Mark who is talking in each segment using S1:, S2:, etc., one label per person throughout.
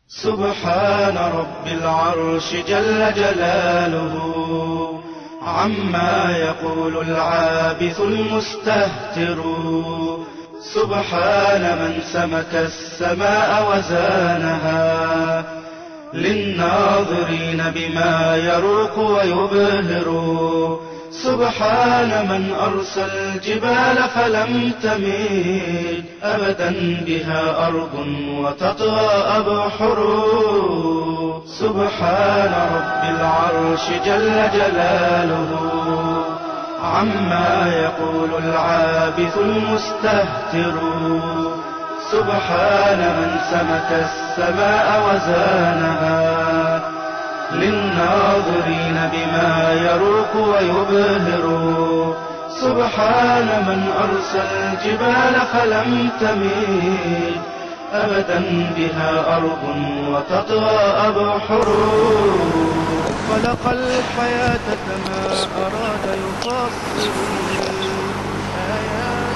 S1: سبحان رب العرش جل جلاله عما يقول العابث المستهتر سبحان من سمك السماء وزانها للناظرين بما يروق ويبهر سبحان من أرسى الجبال فلم تميد أبدا بها أرض وتطغى أبحر سبحان رب العرش جل جلاله عما يقول العابث المستهتر سبحان من سمك السماء وزانها للناظرين بما يروق ويبهر سبحان من أرسى الجبال فلم تميد أبدا بها أرض وتطغى أبحر خلق الحياة كما أراد يفصل الآيات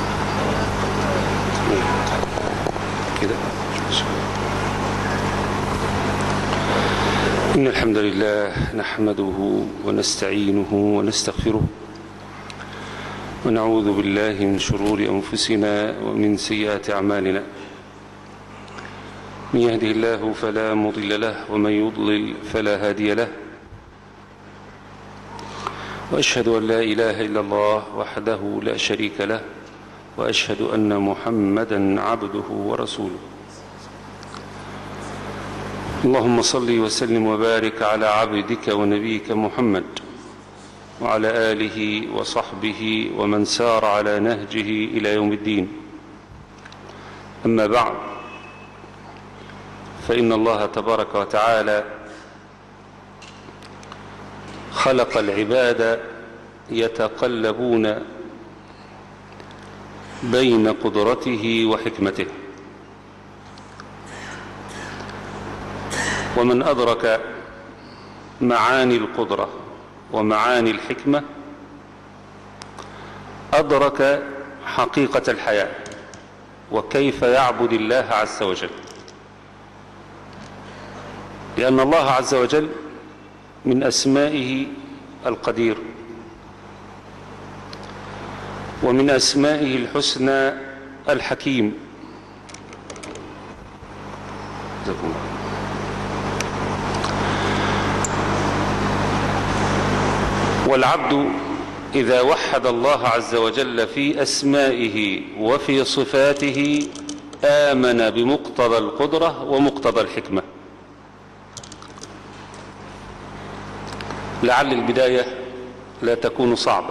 S2: كده إن الحمد لله نحمده ونستعينه ونستغفره ونعوذ بالله من شرور أنفسنا ومن سيئات أعمالنا من يهده الله فلا مضل له ومن يضلل فلا هادي له وأشهد أن لا إله إلا الله وحده لا شريك له وأشهد أن محمدا عبده ورسوله اللهم صل وسلم وبارك على عبدك ونبيك محمد وعلى آله وصحبه ومن سار على نهجه إلى يوم الدين أما بعد فإن الله تبارك وتعالى خلق العباد يتقلبون بين قدرته وحكمته ومن أدرك معاني القدرة ومعاني الحكمة أدرك حقيقة الحياة وكيف يعبد الله عز وجل لأن الله عز وجل من أسمائه القدير ومن أسمائه الحسنى الحكيم جزاكم الله والعبد إذا وحد الله عز وجل في أسمائه وفي صفاته آمن بمقتضى القدرة ومقتضى الحكمة لعل البداية لا تكون صعبة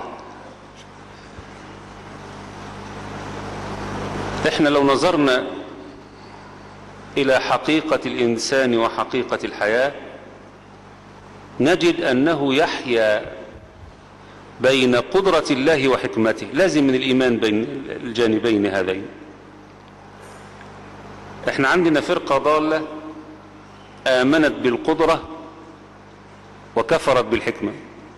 S2: احنا لو نظرنا إلى حقيقة الإنسان وحقيقة الحياة نجد أنه يحيا بين قدرة الله وحكمته لازم من الإيمان بين الجانبين هذين احنا عندنا فرقة ضالة آمنت بالقدرة وكفرت بالحكمة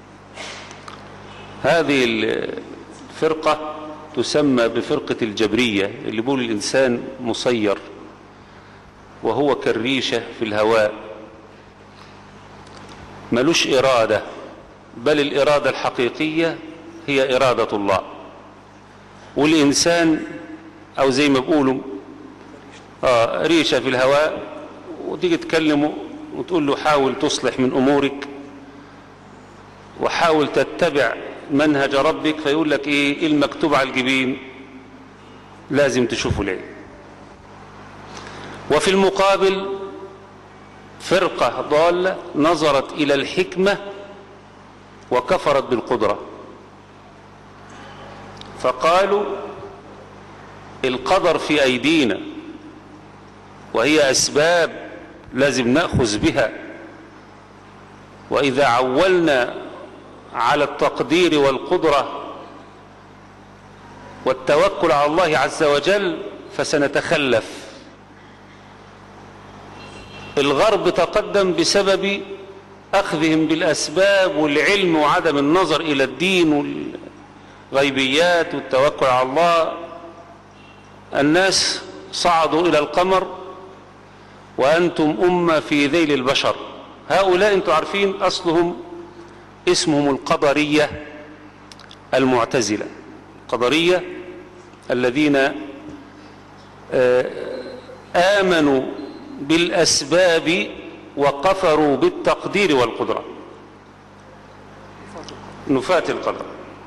S2: هذه الفرقة تسمى بفرقة الجبرية اللي بيقول الإنسان مسير وهو كالريشة في الهواء ملوش إرادة بل الإرادة الحقيقية هي إرادة الله والإنسان أو زي ما بيقولوا آه ريشة في الهواء وتيجي تكلمه وتقول له حاول تصلح من أمورك وحاول تتبع منهج ربك فيقول لك إيه المكتوب على الجبين لازم تشوفه ليه وفي المقابل فرقة ضالة نظرت إلى الحكمة وكفرت بالقدرة فقالوا القدر في أيدينا وهي أسباب لازم نأخذ بها وإذا عولنا على التقدير والقدرة والتوكل على الله عز وجل فسنتخلف الغرب تقدم بسبب أخذهم بالأسباب والعلم وعدم النظر إلى الدين والغيبيات والتوكل على الله الناس صعدوا إلى القمر وأنتم أمة في ذيل البشر هؤلاء أنتم عارفين أصلهم اسمهم القدرية المعتزلة القدرية الذين آمنوا بالأسباب وكفروا بالتقدير والقدرة نفاة القدر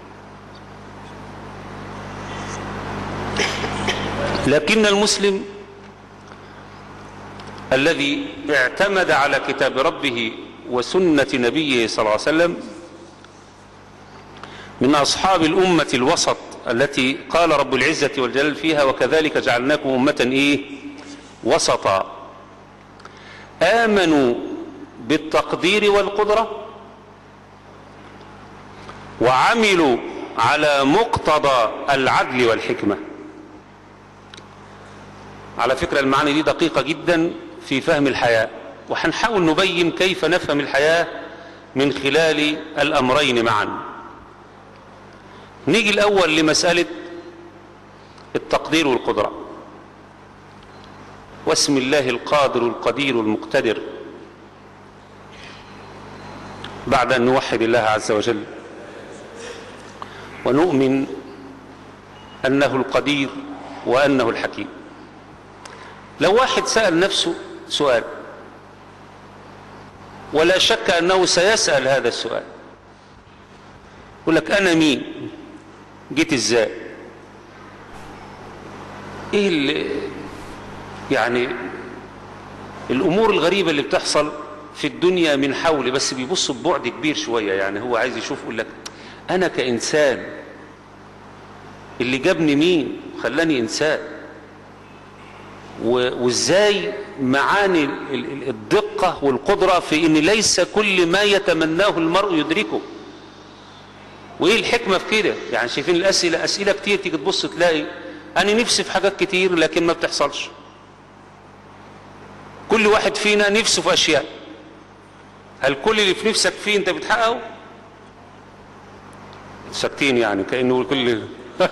S2: لكن المسلم الذي اعتمد على كتاب ربه وسنة نبيه صلى الله عليه وسلم من أصحاب الأمة الوسط التي قال رب العزة والجلال فيها وكذلك جعلناكم أمة إيه وسطا آمنوا بالتقدير والقدرة وعملوا على مقتضى العدل والحكمة على فكرة المعاني دي دقيقة جدا في فهم الحياة وحنحاول نبين كيف نفهم الحياة من خلال الأمرين معا نيجي الأول لمسألة التقدير والقدرة واسم الله القادر القدير المقتدر بعد أن نوحد الله عز وجل ونؤمن أنه القدير وأنه الحكيم لو واحد سأل نفسه سؤال ولا شك أنه سيسأل هذا السؤال يقول لك أنا مين جيت إزاي إيه اللي يعني الأمور الغريبة اللي بتحصل في الدنيا من حولي بس بيبص ببعد كبير شوية يعني هو عايز يشوف يقول لك أنا كإنسان اللي جابني مين خلاني إنسان وازاي معاني الدقة والقدرة في ان ليس كل ما يتمناه المرء يدركه وايه الحكمة في كده يعني شايفين الاسئلة اسئلة كتير تيجي تبص تلاقي انا نفسي في حاجات كتير لكن ما بتحصلش كل واحد فينا نفسه في اشياء هل كل اللي في نفسك فيه انت بتحققه ساكتين يعني كأنه كل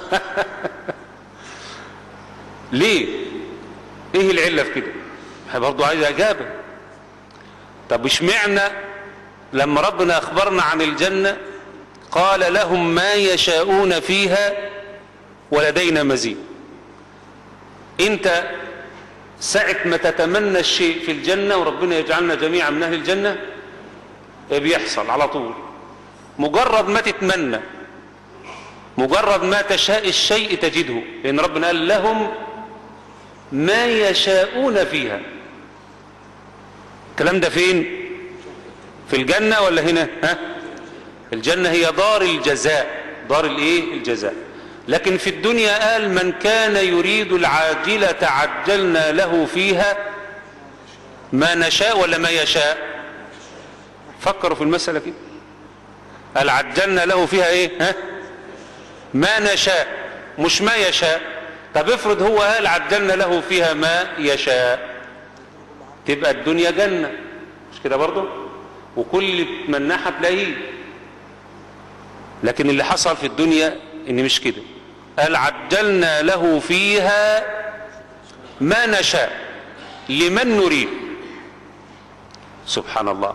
S2: ليه ايه العله في كده برضه عايز اجابه طب اشمعنى لما ربنا اخبرنا عن الجنه قال لهم ما يشاءون فيها ولدينا مزيد انت ساعة ما تتمنى الشيء في الجنة وربنا يجعلنا جميعا من أهل الجنة بيحصل على طول مجرد ما تتمنى مجرد ما تشاء الشيء تجده لأن ربنا قال لهم ما يشاءون فيها الكلام ده فين في الجنة ولا هنا ها الجنة هي دار الجزاء دار الايه الجزاء لكن في الدنيا قال من كان يريد العاجلة عجلنا له فيها ما نشاء ولا ما يشاء فكروا في المسألة كده قال عجلنا له فيها ايه ها ما نشاء مش ما يشاء طب افرض هو قال عجلنا له فيها ما يشاء تبقى الدنيا جنة مش كده برضه وكل اللي تمناه هتلاقيه لكن اللي حصل في الدنيا ان مش كده قال عجلنا له فيها ما نشاء لمن نريد سبحان الله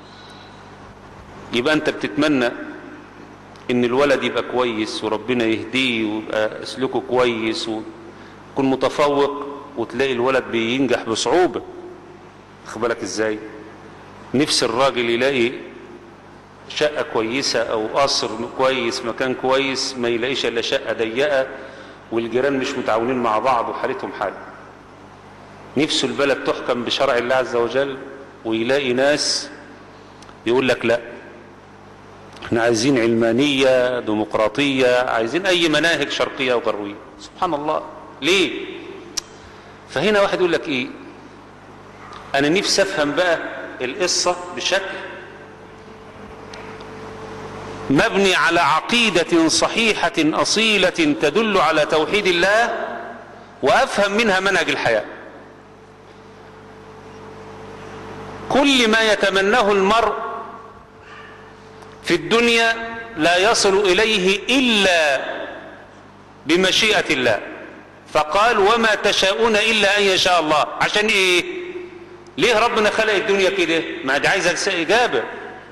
S2: يبقى انت بتتمنى ان الولد يبقى كويس وربنا يهديه ويبقى اسلوكه كويس ويكون متفوق وتلاقي الولد بينجح بصعوبة خد بالك ازاي نفس الراجل يلاقي شقة كويسة او قصر كويس مكان كويس ما يلاقيش الا شقة ضيقة والجيران مش متعاونين مع بعض وحالتهم حال نفسه البلد تحكم بشرع الله عز وجل ويلاقي ناس يقول لك لا احنا عايزين علمانية ديمقراطية عايزين اي مناهج شرقية وغربية سبحان الله ليه فهنا واحد يقول لك ايه انا نفسي افهم بقى القصة بشكل مبني على عقيدة صحيحة أصيلة تدل على توحيد الله وأفهم منها منهج الحياة كل ما يتمناه المرء في الدنيا لا يصل إليه إلا بمشيئة الله فقال وما تشاءون إلا أن يشاء الله عشان إيه ليه ربنا خلق الدنيا كده ما دي عايزه اجابه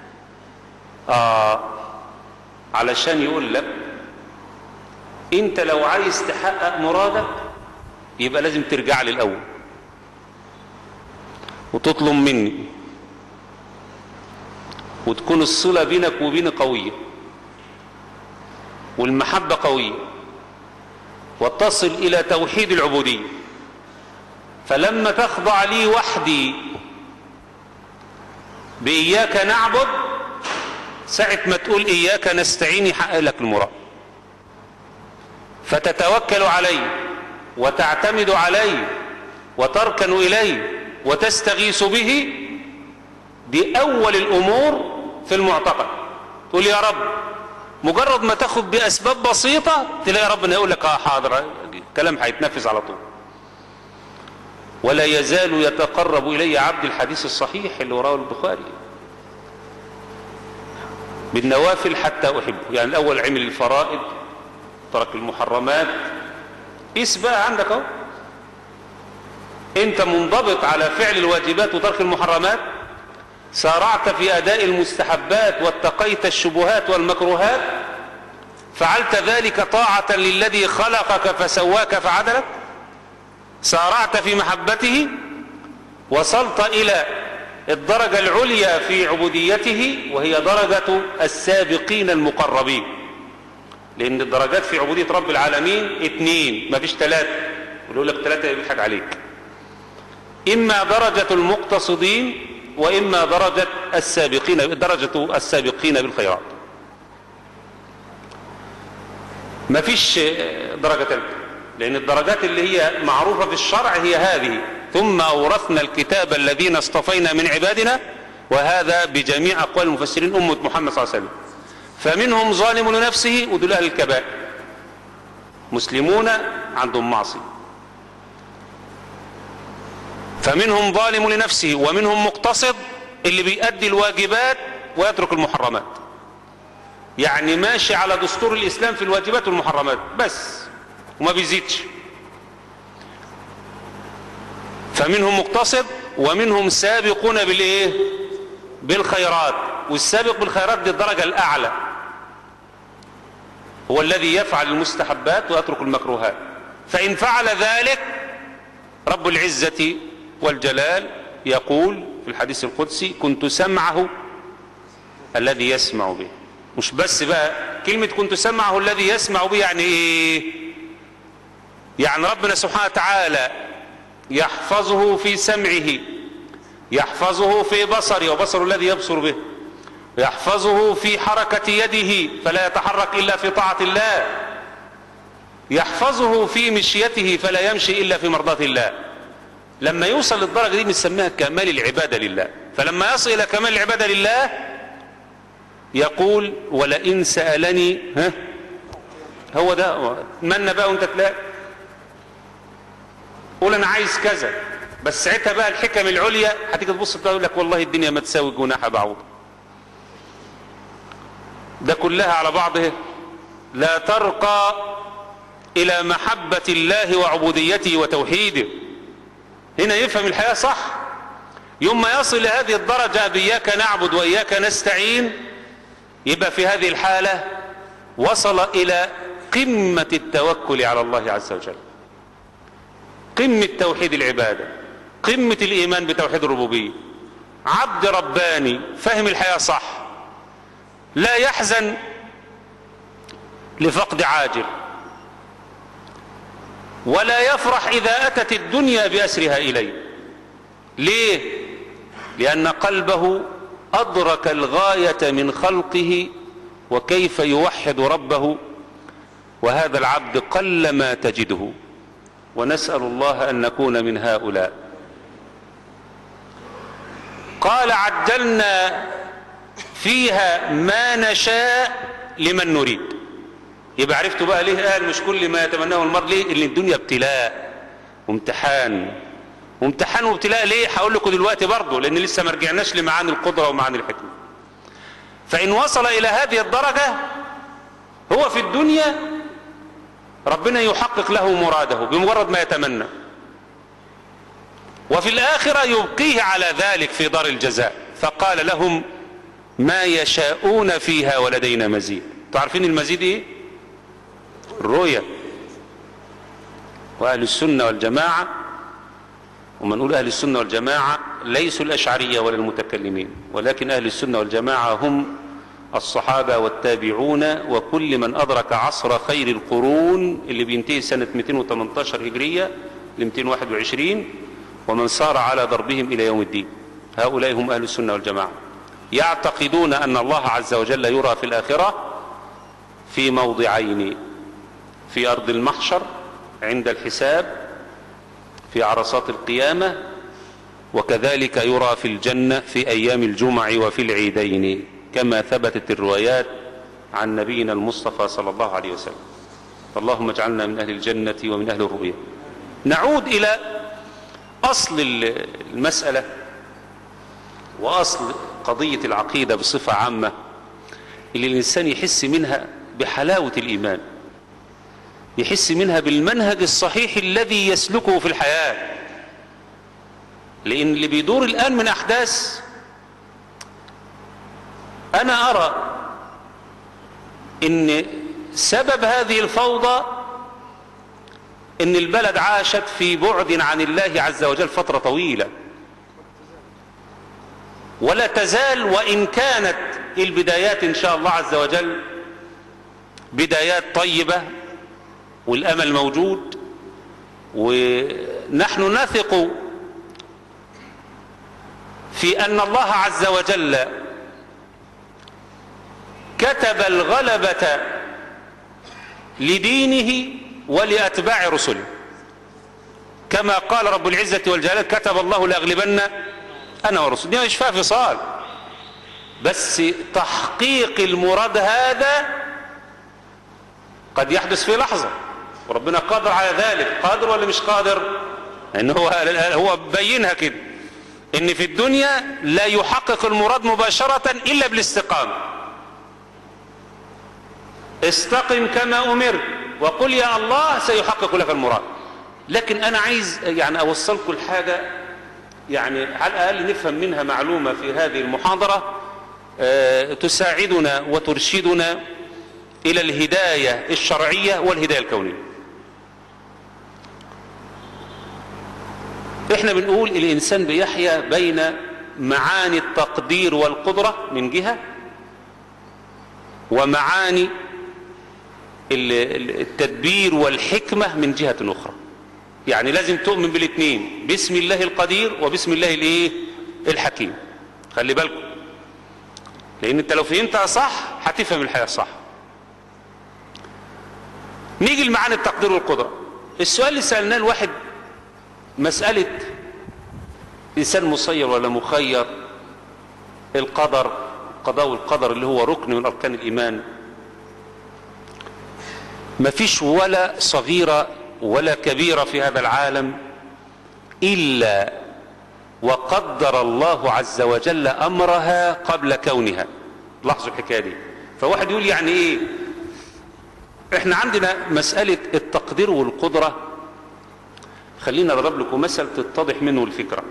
S2: اه علشان يقول لك انت لو عايز تحقق مرادك يبقى لازم ترجع لي الاول وتطلب مني وتكون الصلة بينك وبيني قوية والمحبة قوية وتصل إلى توحيد العبودية فلما تخضع لي وحدي بإياك نعبد ساعة ما تقول إياك نستعين يحقق لك المراد فتتوكل علي وتعتمد علي وتركن إلي وتستغيث به دي أول الأمور في المعتقد تقول يا رب مجرد ما تاخد بأسباب بسيطة تلاقي ربنا يقول لك اه حاضر الكلام هيتنفذ على طول ولا يزال يتقرب إلي عبد الحديث الصحيح اللي وراه البخاري بالنوافل حتى أحبه يعني الأول عمل الفرائض ترك المحرمات قيس بقى عندك اهو انت منضبط على فعل الواجبات وترك المحرمات سارعت في اداء المستحبات واتقيت الشبهات والمكروهات فعلت ذلك طاعة للذي خلقك فسواك فعدلك سارعت في محبته وصلت الى الدرجة العليا في عبوديته وهي درجة السابقين المقربين لان الدرجات في عبودية رب العالمين اتنين مفيش تلاتة يقول لك تلاتة يضحك عليك اما درجة المقتصدين واما درجة السابقين درجة السابقين بالخيرات مفيش درجة تالتة لان الدرجات اللي هي معروفة في الشرع هي هذه ثم اورثنا الكتاب الذين اصطفينا من عبادنا وهذا بجميع اقوال المفسرين امة محمد صلى الله عليه وسلم فمنهم ظالم لنفسه ودول اهل الكبائر مسلمون عندهم معصيه فمنهم ظالم لنفسه ومنهم مقتصد اللي بيأدي الواجبات ويترك المحرمات يعني ماشي على دستور الإسلام في الواجبات والمحرمات بس وما بيزيدش فمنهم مقتصد ومنهم سابقون بالايه بالخيرات والسابق بالخيرات دي الدرجة الأعلى هو الذي يفعل المستحبات ويترك المكروهات فإن فعل ذلك رب العزة والجلال يقول في الحديث القدسي كنت سمعه الذي يسمع به مش بس بقى كلمة كنت سمعه الذي يسمع به يعني ايه يعني ربنا سبحانه وتعالى يحفظه في سمعه يحفظه في بصره وبصره الذي يبصر به يحفظه في حركة يده فلا يتحرك إلا في طاعة الله يحفظه في مشيته فلا يمشي إلا في مرضاة الله لما يوصل للدرجة دي بنسميها كمال العبادة لله فلما يصل إلى كمال العبادة لله يقول ولئن سألني ها هو ده اتمنى بقى وانت تلاقي قول انا عايز كذا بس ساعتها بقى الحكم العليا هتيجي تبص تقول لك والله الدنيا ما تساوي جناح بعوض ده كلها على بعضه لا ترقى الى محبة الله وعبوديته وتوحيده هنا يفهم الحياة صح يوم ما يصل لهذه الدرجة بإياك نعبد وإياك نستعين يبقى في هذه الحالة وصل إلى قمة التوكل على الله عز وجل قمة توحيد العبادة قمة الإيمان بتوحيد الربوبية عبد رباني فهم الحياة صح لا يحزن لفقد عاجل ولا يفرح إذا أتت الدنيا بأسرها إليه ليه لأن قلبه أدرك الغاية من خلقه وكيف يوحد ربه وهذا العبد قلما تجده ونسأل الله أن نكون من هؤلاء قال عجلنا فيها ما نشاء لمن نريد يبقى عرفتوا بقى ليه قال مش كل ما يتمناه المرء ليه ان الدنيا ابتلاء وامتحان وامتحان وابتلاء ليه هقول لكم دلوقتي برضه لان لسه ما رجعناش لمعاني القدره ومعاني الحكمه فان وصل الى هذه الدرجه هو في الدنيا ربنا يحقق له مراده بمجرد ما يتمنى وفي الآخرة يبقيه على ذلك في دار الجزاء فقال لهم ما يشاءون فيها ولدينا مزيد تعرفين المزيد ايه الرؤية وأهل السنة والجماعة وما نقول أهل السنة والجماعة ليسوا الأشعرية ولا المتكلمين ولكن أهل السنة والجماعة هم الصحابة والتابعون وكل من أدرك عصر خير القرون اللي بينتهي سنة 218 هجرية ل 221 ومن سار على ضربهم إلى يوم الدين هؤلاء هم أهل السنة والجماعة يعتقدون أن الله عز وجل يرى في الآخرة في موضعين في أرض المحشر عند الحساب في عرصات القيامة وكذلك يرى في الجنة في أيام الجمع وفي العيدين كما ثبتت الروايات عن نبينا المصطفى صلى الله عليه وسلم اللهم اجعلنا من أهل الجنة ومن أهل الرؤية نعود إلى أصل المسألة وأصل قضية العقيدة بصفة عامة اللي الإنسان يحس منها بحلاوة الإيمان يحس منها بالمنهج الصحيح الذي يسلكه في الحياة لأن اللي بيدور الآن من أحداث أنا أرى إن سبب هذه الفوضى إن البلد عاشت في بعد عن الله عز وجل فترة طويلة ولا تزال وإن كانت البدايات إن شاء الله عز وجل بدايات طيبة والأمل موجود ونحن نثق في أن الله عز وجل كتب الغلبة لدينه ولأتباع رسله كما قال رب العزة والجلال كتب الله لأغلبن أنا ورسلي دي مش فيها فصال بس تحقيق المراد هذا قد يحدث في لحظة وربنا قادر على ذلك قادر ولا مش قادر ان هو هو بينها كده ان في الدنيا لا يحقق المراد مباشرة الا بالاستقامة استقم كما امرت وقل يا الله سيحقق لك المراد لكن انا عايز يعني اوصلكم الحاجة يعني على الاقل نفهم منها معلومة في هذه المحاضرة أه تساعدنا وترشدنا الى الهداية الشرعية والهداية الكونية احنا بنقول الانسان بيحيا بين معاني التقدير والقدرة من جهة ومعاني التدبير والحكمة من جهة اخرى يعني لازم تؤمن بالاثنين باسم الله القدير وباسم الله الايه الحكيم خلي بالكم لان انت لو فهمتها صح هتفهم الحياة صح نيجي لمعاني التقدير والقدرة السؤال اللي سألناه الواحد مسألة إنسان مسير ولا مخير القدر القضاء والقدر اللي هو ركن من أركان الإيمان مفيش ولا صغيرة ولا كبيرة في هذا العالم إلا وقدر الله عز وجل أمرها قبل كونها لاحظوا الحكاية دي فواحد يقول يعني إيه احنا عندنا مسألة التقدير والقدرة خلينا اضرب لكم مثل تتضح منه الفكرة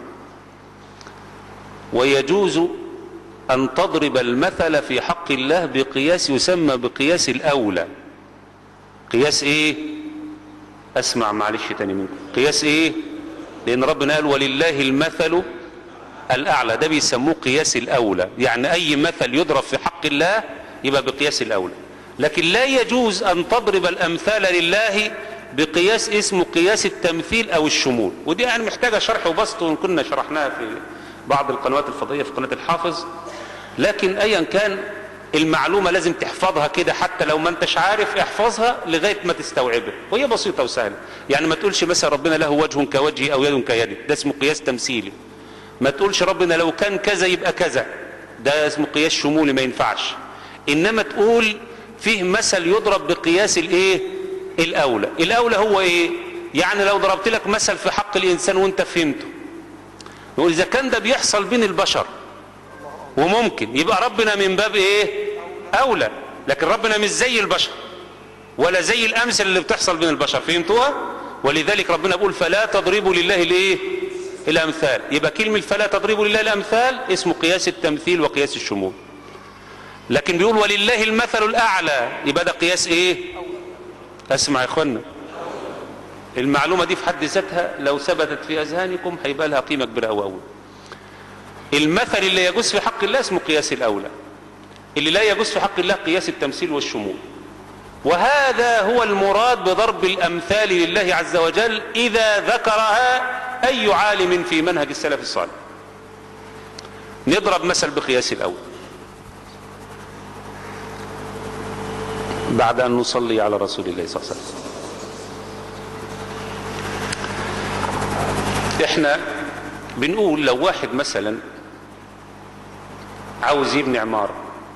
S2: ويجوز أن تضرب المثل في حق الله بقياس يسمى بقياس الأولى قياس إيه أسمع معلش تاني منكم قياس إيه لأن ربنا قال ولله المثل الأعلى ده بيسموه قياس الأولى يعني أي مثل يضرب في حق الله يبقى بقياس الأولى لكن لا يجوز أن تضرب الأمثال لله بقياس اسمه قياس التمثيل أو الشمول ودي يعني محتاجة شرح وبسط وإن كنا شرحناها في بعض القنوات الفضائية في قناة الحافظ لكن أيا كان المعلومة لازم تحفظها كده حتى لو ما انتش عارف احفظها لغاية ما تستوعبها وهي بسيطة وسهلة يعني ما تقولش مثلا ربنا له وجه كوجهي أو يد كيدي ده اسمه قياس تمثيلي ما تقولش ربنا لو كان كذا يبقى كذا ده اسمه قياس شمولي ما ينفعش إنما تقول فيه مثل يضرب بقياس الايه الاولى الاولى هو ايه يعني لو ضربت لك مثل في حق الانسان وانت فهمته نقول اذا كان ده بيحصل بين البشر وممكن يبقى ربنا من باب ايه اولى لكن ربنا مش زي البشر ولا زي الامثل اللي بتحصل بين البشر فهمتوها ولذلك ربنا بيقول فلا تضربوا لله الايه الامثال يبقى كلمة فلا تضربوا لله الامثال اسمه قياس التمثيل وقياس الشمول لكن بيقول ولله المثل الاعلى يبقى ده قياس ايه اسمع يا اخوانا المعلومة دي في حد ذاتها لو ثبتت في اذهانكم هيبقى لها قيمة كبيرة قوي قوي المثل اللي يجوز في حق الله اسمه قياس الاولى اللي لا يجوز في حق الله قياس التمثيل والشمول وهذا هو المراد بضرب الامثال لله عز وجل اذا ذكرها اي عالم في منهج السلف الصالح نضرب مثل بقياس الاول بعد ان نصلي على رسول الله صلى الله عليه وسلم احنا بنقول لو واحد مثلا عاوز يبني عماره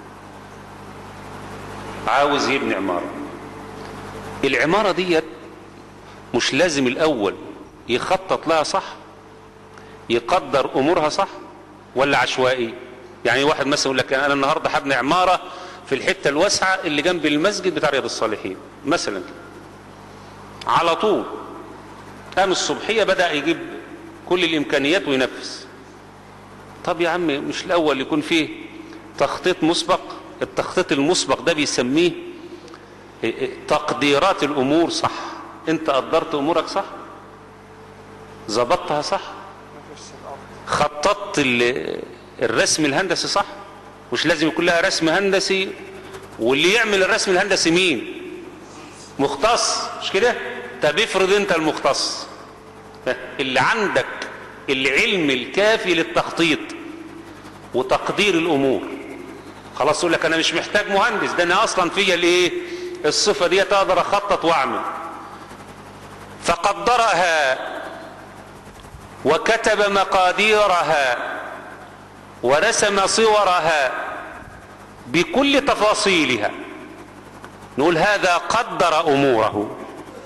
S2: عاوز يبني عمارة العمارة ديت مش لازم الاول يخطط لها صح يقدر امورها صح ولا عشوائي يعني واحد مثلا يقول لك انا النهاردة هبني عمارة في الحتة الواسعة اللي جنب المسجد بتاع رياض الصالحين مثلا على طول قام الصبحية بدأ يجيب كل الامكانيات وينفذ طب يا عم مش الاول يكون فيه تخطيط مسبق التخطيط المسبق ده بيسميه تقديرات الامور صح انت قدرت امورك صح ظبطتها صح خططت الرسم الهندسي صح مش لازم يكون لها رسم هندسي واللي يعمل الرسم الهندسي مين مختص مش كده طب افرض انت المختص اللي عندك العلم الكافي للتخطيط وتقدير الامور خلاص يقول لك انا مش محتاج مهندس ده انا اصلا فيا الايه الصفه دي اقدر اخطط واعمل فقدرها وكتب مقاديرها ورسم صورها بكل تفاصيلها نقول هذا قدر اموره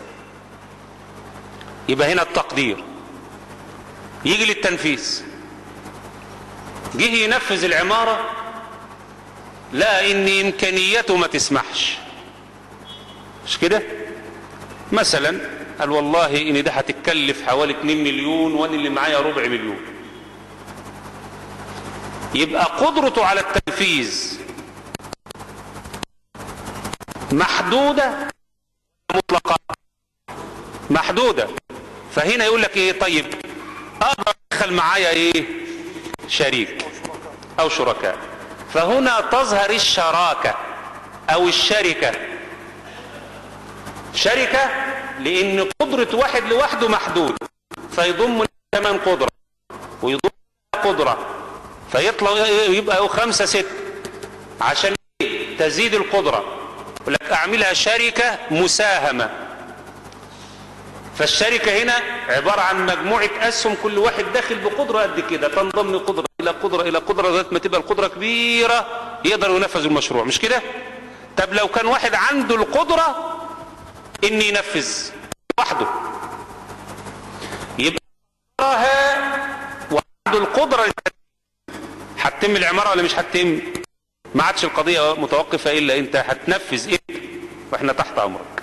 S2: يبقى هنا التقدير يجي للتنفيذ جه ينفذ العماره لا ان امكانيته ما تسمحش مش كده مثلا قال والله ان ده هتتكلف حوالي 2 مليون وانا اللي معايا ربع مليون يبقى قدرته على التنفيذ محدودة مطلقة محدودة فهنا يقول لك ايه طيب اقدر ادخل معايا ايه شريك او شركاء فهنا تظهر الشراكة او الشركة شركة لان قدرة واحد لوحده محدود فيضم كمان قدرة ويضم قدرة فيطلع يبقى خمسة ست عشان تزيد القدرة يقول لك اعملها شركة مساهمة فالشركة هنا عبارة عن مجموعة اسهم كل واحد داخل بقدرة قد كده تنضم قدرة الى قدرة الى قدرة لغايه ما تبقى القدرة كبيرة يقدر ينفذ المشروع مش كده طب لو كان واحد عنده القدرة ان ينفذ وحده يبقى وعنده القدرة هتتم العمارة ولا مش هتتم ما عادش القضية متوقفة الا انت هتنفذ ايه واحنا تحت امرك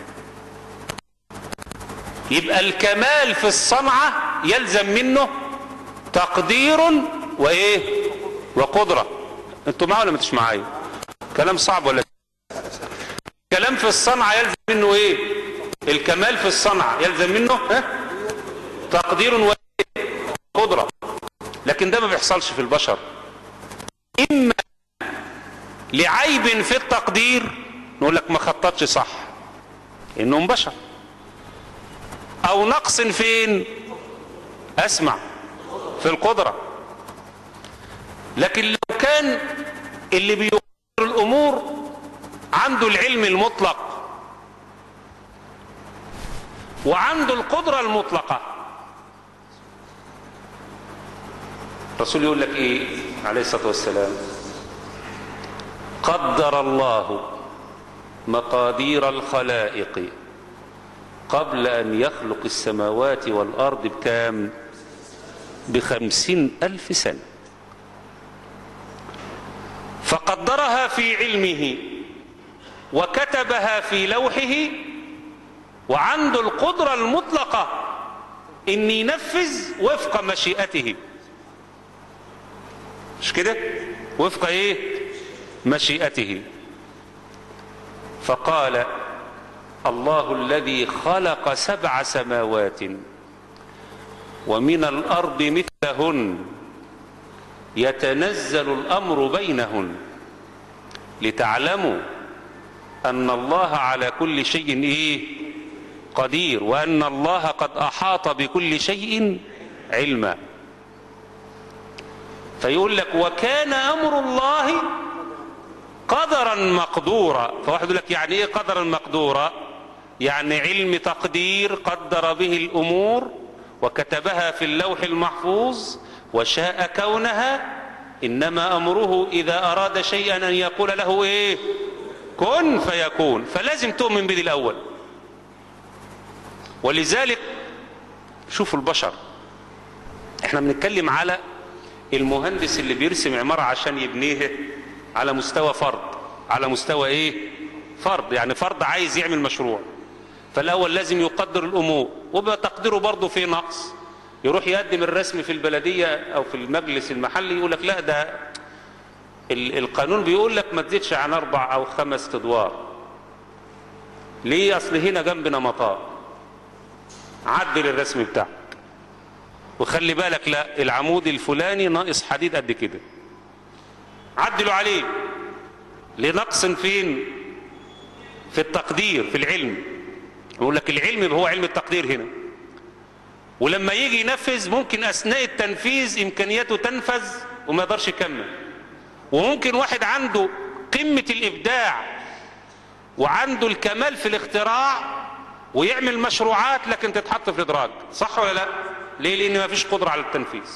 S2: يبقى الكمال في الصنعة يلزم منه تقدير وايه وقدرة انتوا معايا ولا ما انتوش معايا كلام صعب ولا كلام في الصنعة يلزم منه ايه الكمال في الصنعة يلزم منه ها؟ تقدير وقدرة لكن ده ما بيحصلش في البشر اما لعيب في التقدير نقول لك ما خططش صح انهم بشر او نقص فين اسمع في القدرة لكن لو كان اللي بيقدر الامور عنده العلم المطلق وعنده القدرة المطلقة الرسول يقول لك ايه عليه الصلاة والسلام قدر الله مقادير الخلائق قبل ان يخلق السماوات والارض بكام بخمسين الف سنة فقدرها في علمه وكتبها في لوحه وعنده القدرة المطلقة ان ينفذ وفق مشيئته مش كده وفق ايه مشيئته فقال الله الذي خلق سبع سماوات ومن الارض مثلهن يتنزل الامر بينهن لتعلموا ان الله على كل شيء ايه قدير وان الله قد احاط بكل شيء علما فيقول لك وكان امر الله قدرا مقدورا فواحد يقول لك يعني ايه قدرا مقدورا يعني علم تقدير قدر به الامور وكتبها في اللوح المحفوظ وشاء كونها انما امره اذا اراد شيئا ان يقول له ايه كن فيكون فلازم تؤمن به الاول ولذلك شوفوا البشر احنا بنتكلم على المهندس اللي بيرسم عمارة عشان يبنيها على مستوى فرد على مستوى ايه فرد يعني فرد عايز يعمل مشروع فالاول لازم يقدر الامور وبقى تقديره برضه في نقص يروح يقدم الرسم في البلدية او في المجلس المحلي يقول لك لا ده ال- القانون بيقول لك ما تزيدش عن اربع او خمس ادوار ليه اصل هنا جنبنا مطار عدل الرسم بتاعك وخلي بالك لا العمود الفلاني ناقص حديد قد كده عدلوا عليه لنقص فين في التقدير في العلم يقول لك العلم هو علم التقدير هنا ولما يجي ينفذ ممكن اثناء التنفيذ امكانياته تنفذ وما يقدرش يكمل وممكن واحد عنده قمة الابداع وعنده الكمال في الاختراع ويعمل مشروعات لكن تتحط في الادراج صح ولا لا ليه لان ما فيش قدرة على التنفيذ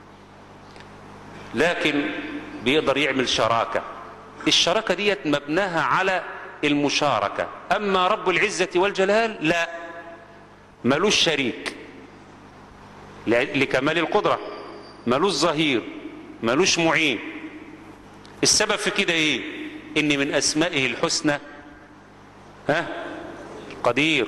S2: لكن بيقدر يعمل شراكة الشراكة ديت مبناها على المشاركة اما رب العزة والجلال لا ملوش شريك ل- لكمال القدرة ملوش ظهير ملوش معين السبب في كده ايه ان من اسمائه الحسنى ها قدير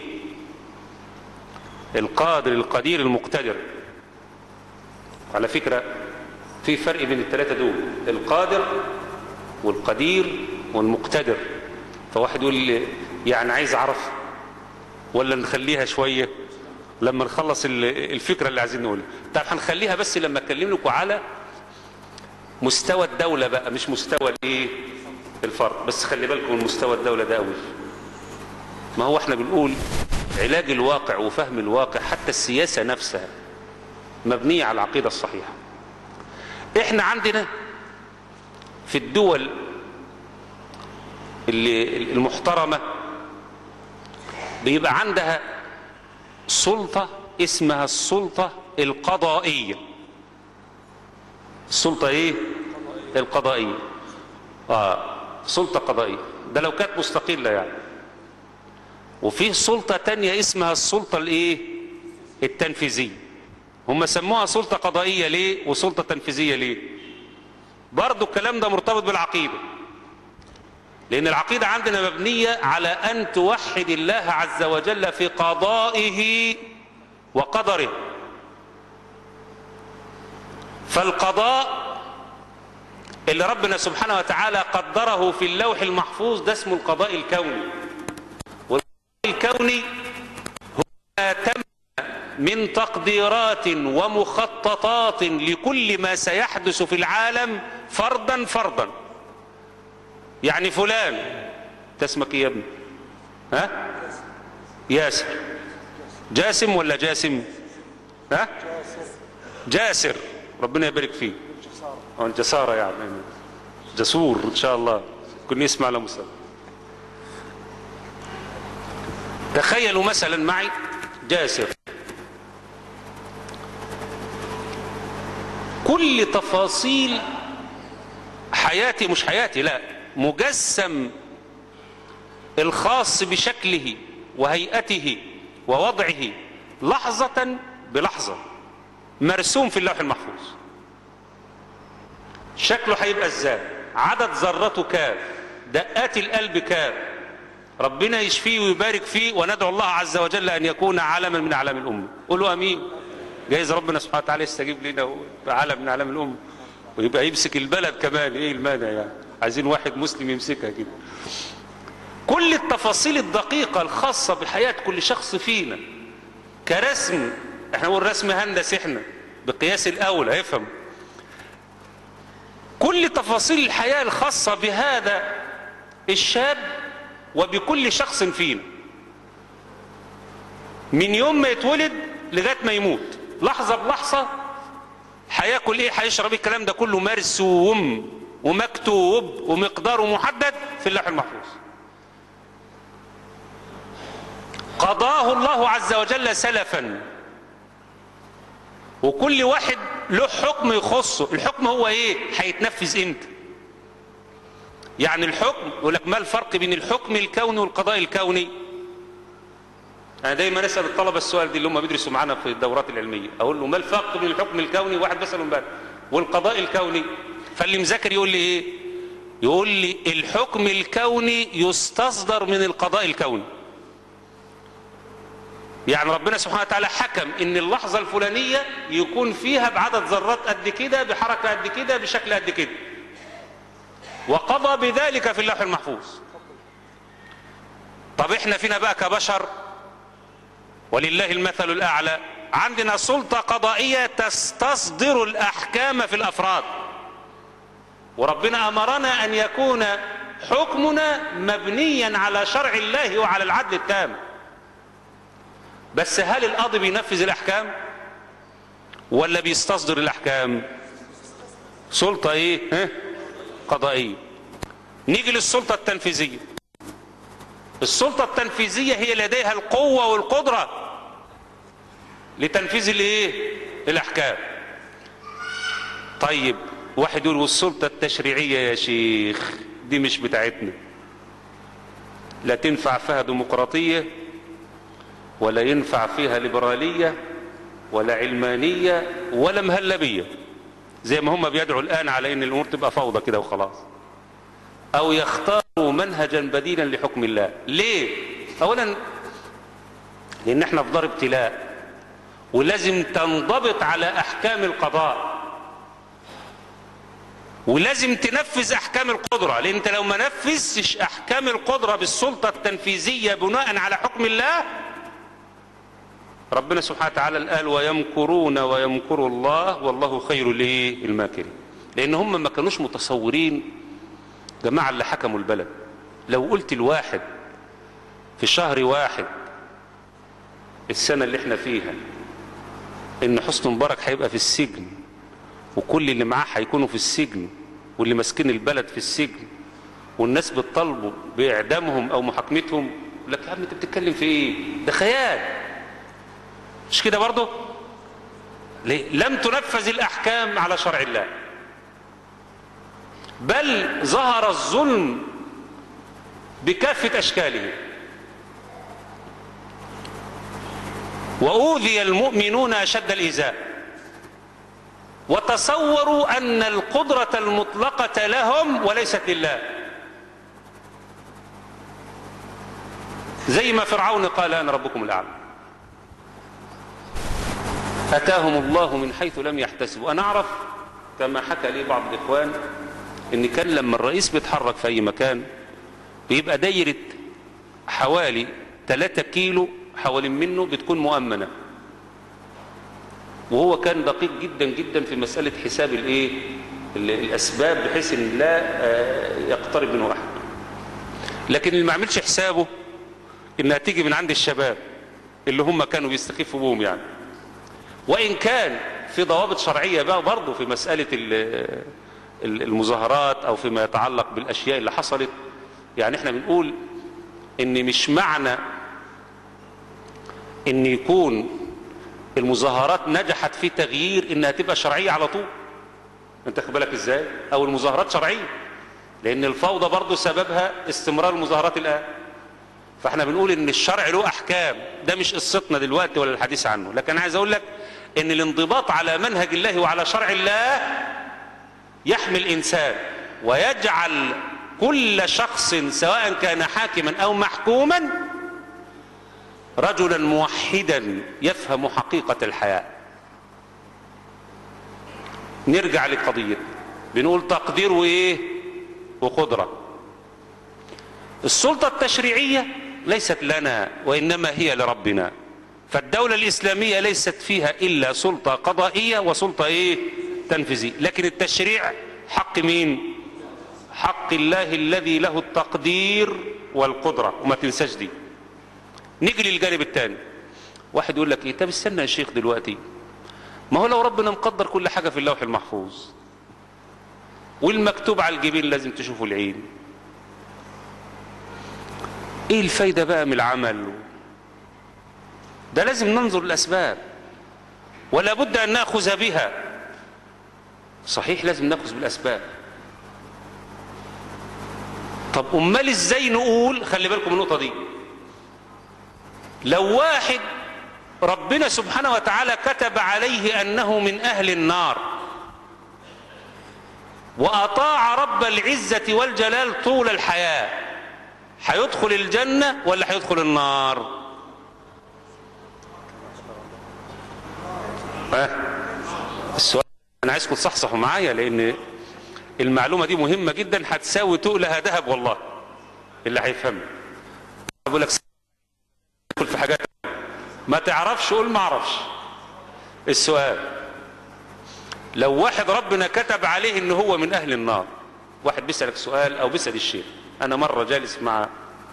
S2: القادر القدير المقتدر على فكرة في فرق بين الثلاثة دول القادر والقدير والمقتدر فواحد يقول لي يعني عايز اعرف ولا نخليها شوية لما نخلص ال- الفكرة اللي عايزين نقولها طب هنخليها بس لما اكلم لكم على مستوى الدولة بقى مش مستوى الايه الفرد بس خلي بالكم من مستوى الدولة ده قوي ما هو احنا بنقول علاج الواقع وفهم الواقع حتى السياسة نفسها مبنية على العقيدة الصحيحة احنا عندنا في الدول اللي المحترمة بيبقى عندها سلطة اسمها السلطة القضائية السلطة ايه القضائية اه سلطة قضائية ده لو كانت مستقلة يعني وفيه سلطة تانية اسمها السلطة الايه التنفيذية هم سموها سلطة قضائية ليه وسلطة تنفيذية ليه برضو الكلام ده مرتبط بالعقيدة لان العقيدة عندنا مبنية على ان توحد الله عز وجل في قضائه وقدره فالقضاء اللي ربنا سبحانه وتعالى قدره في اللوح المحفوظ ده اسمه القضاء الكوني والقضاء الكوني هو ما تم من تقديرات ومخططات لكل ما سيحدث في العالم فردا فردا يعني فلان انت اسمك ايه يا ابني ها ياسر جاسم ولا جاسم ها جاسر ربنا يبارك فيه اه جسارة يعني جسور ان شاء الله كن يسمع على مستوى تخيلوا مثلا معي جاسر كل تفاصيل حياتي مش حياتي لا مجسم الخاص بشكله وهيئته ووضعه لحظة بلحظة مرسوم في اللوح المحفوظ شكله هيبقى ازاي عدد ذراته كام دقات القلب كام ربنا يشفيه ويبارك فيه وندعو الله عز وجل ان يكون علما من اعلام الامه قولوا امين جايز ربنا سبحانه وتعالى يستجيب لنا وعالم من اعلام الامه ويبقى يمسك البلد كمان ايه المانع يعني عايزين واحد مسلم يمسكها كده كل التفاصيل الدقيقة الخاصة بحياة كل شخص فينا كرسم احنا نقول رسم هندسي احنا بقياس الاولى افهم كل تفاصيل الحياة الخاصة بهذا الشاب وبكل شخص فينا من يوم ما يتولد لغاية ما يموت لحظة بلحظة هياكل ايه هيشرب ايه الكلام ده كله مرسوم ومكتوب ومقداره محدد في اللوح المحفوظ قضاه الله عز وجل سلفا وكل واحد له حكم يخصه الحكم هو ايه هيتنفذ امتى يعني الحكم يقول لك ما الفرق بين الحكم الكوني والقضاء الكوني انا دايما اسال الطلبه السؤال دي اللي هم بيدرسوا معانا في الدورات العلميه اقول له ما الفرق بين الحكم الكوني واحد بساله امبارح والقضاء الكوني فاللي مذاكر يقول لي ايه يقول لي الحكم الكوني يستصدر من القضاء الكوني يعني ربنا سبحانه وتعالى حكم ان اللحظة الفلانية يكون فيها بعدد ذرات قد كده بحركة قد كده بشكل قد كده وقضى بذلك في اللوح المحفوظ طب احنا فينا بقى كبشر ولله المثل الاعلى عندنا سلطة قضائية تستصدر الاحكام في الافراد وربنا امرنا ان يكون حكمنا مبنيا على شرع الله وعلى العدل التام بس هل القاضي بينفذ الاحكام ولا بيستصدر الاحكام سلطة ايه ها؟ قضائية نيجي للسلطة التنفيذية السلطة التنفيذية هي لديها القوة والقدرة لتنفيذ الايه الاحكام طيب واحد يقول والسلطة التشريعية يا شيخ دي مش بتاعتنا لا تنفع فيها ديمقراطية ولا ينفع فيها ليبرالية ولا علمانية ولا مهلبية زي ما هم بيدعوا الآن على ان الأمور تبقى فوضى كده وخلاص أو يختاروا منهجا بديلا لحكم الله ليه؟ أولا لأن احنا في دار ابتلاء ولازم تنضبط على أحكام القضاء ولازم تنفذ أحكام القدرة لأن انت لو ما نفذتش أحكام القدرة بالسلطة التنفيذية بناء على حكم الله ربنا سبحانه وتعالى قال ويمكرون ويمكر الله والله خير الايه الماكرين لان هم ما كانوش متصورين جماعه اللي حكموا البلد لو قلت الواحد في شهر واحد السنه اللي احنا فيها ان حسن مبارك هيبقى في السجن وكل اللي معاه هيكونوا في السجن واللي ماسكين البلد في السجن والناس بتطالبوا باعدامهم او محاكمتهم يقول لك يا عم انت بتتكلم في ايه ده خيال مش كده برضه ليه؟ لم تنفذ الاحكام على شرع الله بل ظهر الظلم بكافة اشكاله واوذي المؤمنون اشد الايذاء وتصوروا ان القدرة المطلقة لهم وليست لله زي ما فرعون قال انا ربكم الاعلى أتاهم الله من حيث لم يحتسبوا أنا أعرف كما حكى لي بعض الإخوان إن كان لما الرئيس بيتحرك في أي مكان بيبقى دايرة حوالي 3 كيلو حوالين منه بتكون مؤمنة وهو كان دقيق جدا جدا في مسألة حساب الإيه الأسباب بحيث إن لا يقترب منه أحد لكن اللي ما عملش حسابه إنها تيجي من عند الشباب اللي هم كانوا بيستخفوا بهم يعني وإن كان في ضوابط شرعية بقى برضه في مسألة المظاهرات أو فيما يتعلق بالأشياء اللي حصلت يعني احنا بنقول ان مش معنى ان يكون المظاهرات نجحت في تغيير انها تبقى شرعية على طول انت خد بالك ازاي او المظاهرات شرعية لان الفوضى برضه سببها استمرار المظاهرات الان فاحنا بنقول ان الشرع له احكام ده مش قصتنا دلوقتي ولا الحديث عنه لكن عايز اقول لك ان الانضباط على منهج الله وعلى شرع الله يحمي الانسان ويجعل كل شخص سواء كان حاكما او محكوما رجلا موحدا يفهم حقيقة الحياة نرجع لقضية بنقول تقدير وايه وقدرة السلطة التشريعية ليست لنا وإنما هي لربنا فالدولة الإسلامية ليست فيها إلا سلطة قضائية وسلطة إيه تنفيذية لكن التشريع حق مين حق الله الذي له التقدير والقدرة وما تنساش دي نيجي للجانب الثاني واحد يقول لك ايه طب استنى يا شيخ دلوقتي ما هو لو ربنا مقدر كل حاجة في اللوح المحفوظ والمكتوب على الجبين لازم تشوفه العين ايه الفايدة بقى من العمل ده لازم ننظر للأسباب ولا بد أن نأخذ بها صحيح لازم نأخذ بالأسباب طب أمال إزاي نقول خلي بالكم من النقطة دي لو واحد ربنا سبحانه وتعالى كتب عليه أنه من أهل النار وأطاع رب العزة والجلال طول الحياة هيدخل الجنة ولا هيدخل النار ها السؤال انا عايزكم تصحصحوا معايا لان المعلومة دي مهمة جدا هتساوي تقلها ذهب والله اللي هيفهمها بقول لك تدخل في حاجات ما تعرفش قول ما اعرفش السؤال لو واحد ربنا كتب عليه ان هو من اهل النار واحد بيسألك سؤال او بيسأل الشيخ انا مرة جالس مع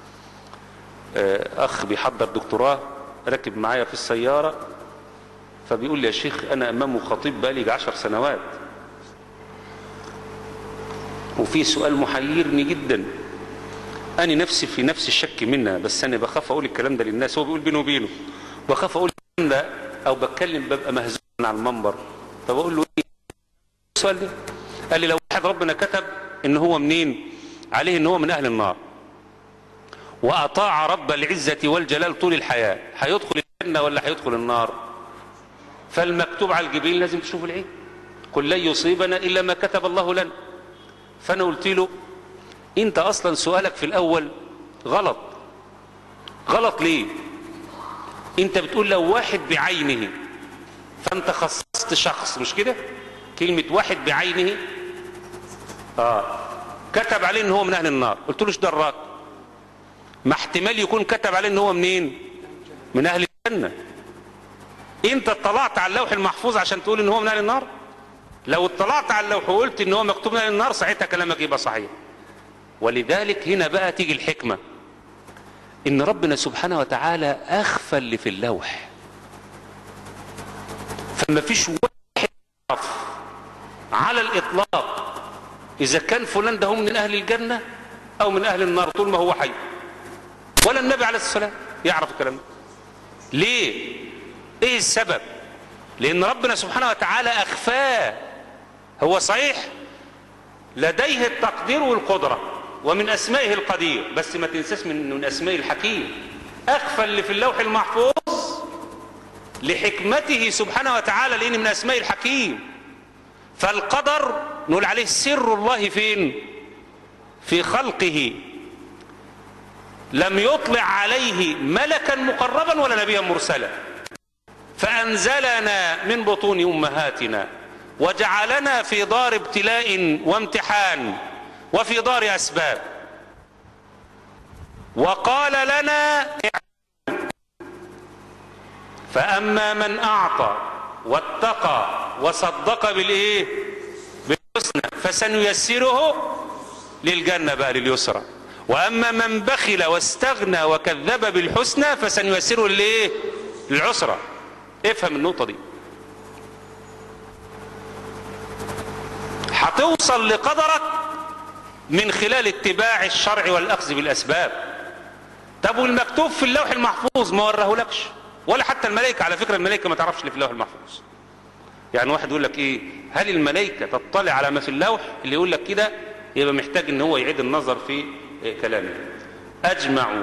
S2: اخ بيحضر دكتوراه ركب معايا في السيارة فبيقول لي يا شيخ انا امامه خطيب بقالي عشر سنوات وفي سؤال محيرني جدا انا نفسي في نفس الشك منها بس انا بخاف اقول الكلام ده للناس هو بيقول بينه وبينه بخاف اقول الكلام ده او بتكلم ببقى مهزوم على المنبر فبقول له ايه السؤال ده قال لي لو واحد ربنا كتب ان هو منين عليه ان هو من اهل النار واطاع رب العزة والجلال طول الحياة هيدخل الجنة ولا هيدخل النار فالمكتوب على الجبين لازم تشوف العين قل لن يصيبنا الا ما كتب الله لنا فانا قلت له انت اصلا سؤالك في الاول غلط غلط ليه انت بتقول لو واحد بعينه فانت خصصت شخص مش كده كلمة واحد بعينه اه كتب عليه ان هو من اهل النار قلت له ايش دراك ما احتمال يكون كتب عليه ان هو منين من اهل الجنة انت اطلعت على اللوح المحفوظ عشان تقول ان هو من اهل النار لو اطلعت على اللوح وقلت ان هو مكتوب من اهل النار ساعتها كلامك يبقى صحيح ولذلك هنا بقى تيجي الحكمة ان ربنا سبحانه وتعالى اخفى اللي في اللوح فما فيش واحد يعرف على الاطلاق اذا كان فلان ده هو من اهل الجنة او من اهل النار طول ما هو حي ولا النبي عليه الصلاة يعرف الكلام ده ليه ايه السبب لان ربنا سبحانه وتعالى اخفاه هو صحيح لديه التقدير والقدرة ومن اسمائه القدير بس ما تنساش من, من اسمائه الحكيم اخفى اللي في اللوح المحفوظ لحكمته سبحانه وتعالى لان من اسمائه الحكيم فالقدر نقول عليه سر الله فين في خلقه لم يطلع عليه ملكا مقربا ولا نبيا مرسلا فأنزلنا من بطون أمهاتنا وجعلنا في دار ابتلاء وامتحان وفي دار أسباب وقال لنا فأما من أعطى واتقى وصدق بالإيه بالحسنى فسنيسره للجنة بقى لليسرى وأما من بخل واستغنى وكذب بالحسنى فسنيسره لإيه للعسرى افهم النقطة دي هتوصل لقدرك من خلال اتباع الشرع والأخذ بالأسباب طب والمكتوب في اللوح المحفوظ ما ورهولكش ولا حتى الملائكة على فكرة الملائكة ما تعرفش اللي في اللوح المحفوظ يعني واحد يقول لك ايه هل الملائكة تطلع على ما في اللوح اللي يقول لك كده يبقى محتاج ان هو يعيد النظر في إيه كلامه اجمعوا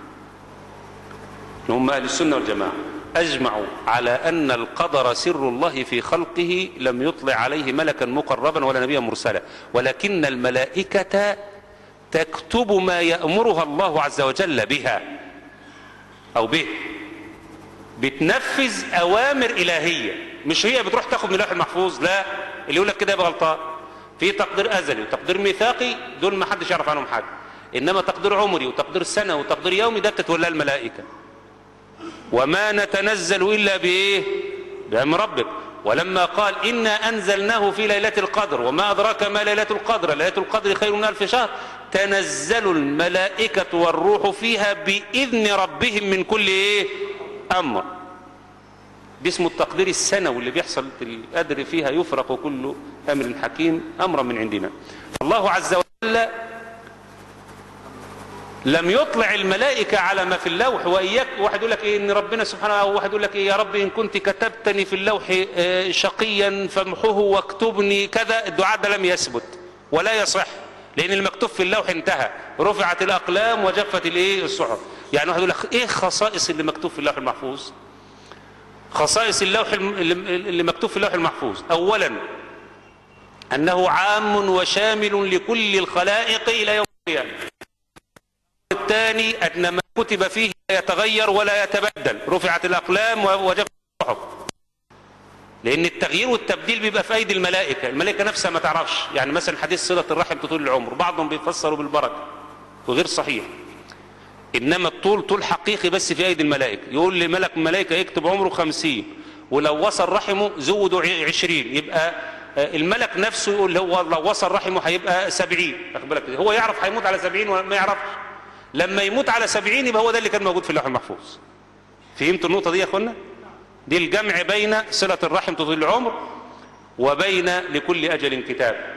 S2: هم اهل السنة والجماعة اجمعوا على ان القدر سر الله في خلقه لم يطلع عليه ملكا مقربا ولا نبيا مرسلا ولكن الملائكة تكتب ما يأمرها الله عز وجل بها او به بتنفذ اوامر الهية مش هي بتروح تاخد من اللوح المحفوظ لا اللي يقول لك كده يبقى غلطان في تقدير ازلي وتقدير ميثاقي دول ما حدش يعرف عنهم حاجه انما تقدير عمري وتقدير سنه وتقدير يومي ده بتتولاه الملائكه وما نتنزل الا بايه بامر ربك ولما قال انا انزلناه في ليله القدر وما ادراك ما ليله القدر ليله القدر خير من الف شهر تنزل الملائكه والروح فيها باذن ربهم من كل ايه امر دي اسمه التقدير السنوي اللي بيحصل في القدر فيها يفرق كل امر حكيم امرا من عندنا الله عز وجل لم يطلع الملائكة على ما في اللوح وإياك واحد يقول لك إيه إن ربنا سبحانه أو واحد يقول لك إيه يا رب إن كنت كتبتني في اللوح آه، شقيا فامحوه واكتبني كذا الدعاء ده لم يثبت ولا يصح لأن المكتوب في اللوح انتهى رفعت الأقلام وجفت الإيه الصحف يعني واحد يقول لك إيه خصائص اللي مكتوب في اللوح المحفوظ خصائص اللوح الم- اللي اللي مكتوب في اللوح المحفوظ أولا أنه عام وشامل لكل الخلائق إلى يوم القيامة الثاني أن ما كتب فيه لا يتغير ولا يتبدل رفعت الأقلام وجفت الصحف لأن التغيير والتبديل بيبقى في أيدي الملائكة الملائكة نفسها ما تعرفش يعني مثلا حديث صلة الرحم تطول العمر بعضهم بيفسروا بالبركة وغير صحيح إنما الطول طول حقيقي بس في أيدي الملائكة يقول لملك الملائكة يكتب عمره خمسين ولو وصل رحمه زودوا ع- عشرين يبقى آه، الملك نفسه يقول هو لو وصل رحمه هيبقى سبعين واخد بالك هو يعرف هيموت على سبعين ولا ما يعرفش لما يموت على سبعين يبقى هو ده اللي كان موجود في اللوح المحفوظ فهمتوا النقطة دي يا اخوانا دي الجمع بين صلة الرحم تطيل العمر وبين لكل أجل كتاب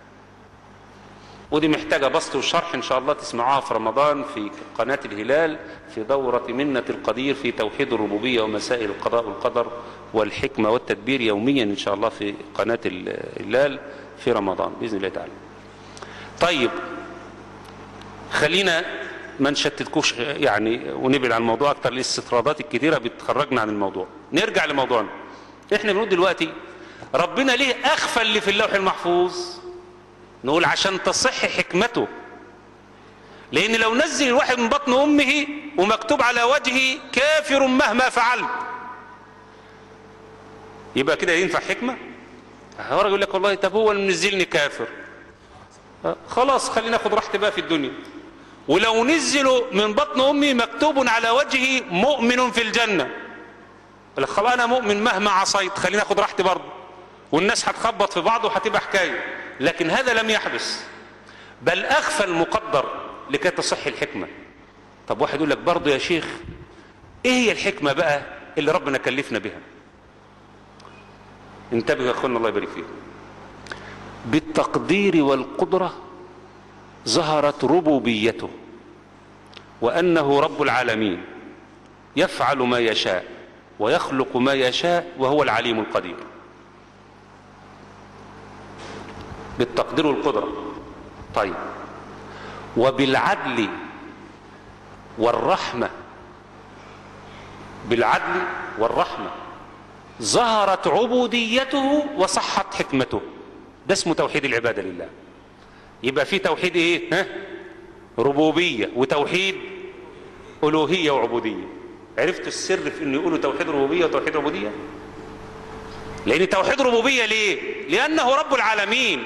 S2: ودي محتاجة بسط وشرح إن شاء الله تسمعوها في رمضان في قناة الهلال في دورة منة القدير في توحيد الربوبية ومسائل القضاء والقدر والحكمة والتدبير يوميا إن شاء الله في قناة الهلال في رمضان بإذن الله تعالى طيب خلينا ما نشتتكوش يعني ونبعد عن الموضوع اكتر الاستطرادات الكتيره بتخرجنا عن الموضوع نرجع لموضوعنا احنا بنقول دلوقتي ربنا ليه اخفى اللي في اللوح المحفوظ نقول عشان تصح حكمته لان لو نزل الواحد من بطن امه ومكتوب على وجهه كافر مهما فعلت يبقى كده ينفع حكمه هو يقول لك والله طب هو اللي منزلني كافر آه، خلاص خلينا ناخد راحتي بقى في الدنيا ولو نزلوا من بطن امي مكتوب على وجهي مؤمن في الجنه قال لك خلاص انا مؤمن مهما عصيت خلينا اخد راحتي برضه والناس هتخبط في بعض وهتبقى حكايه لكن هذا لم يحدث بل اخفى المقدر لكي تصح الحكمه طب واحد يقول لك برضه يا شيخ ايه هي الحكمه بقى اللي ربنا كلفنا بها انتبهوا يا اخوانا الله يبارك فيكم بالتقدير والقدره ظهرت ربوبيته وانه رب العالمين يفعل ما يشاء ويخلق ما يشاء وهو العليم القدير بالتقدير والقدره طيب وبالعدل والرحمه بالعدل والرحمه ظهرت عبوديته وصحت حكمته ده اسمه توحيد العباده لله يبقى في توحيد ايه ها ربوبيه وتوحيد الوهيه وعبوديه عرفتوا السر في انه يقولوا توحيد ربوبيه وتوحيد عبوديه لان توحيد ربوبيه ليه لانه رب العالمين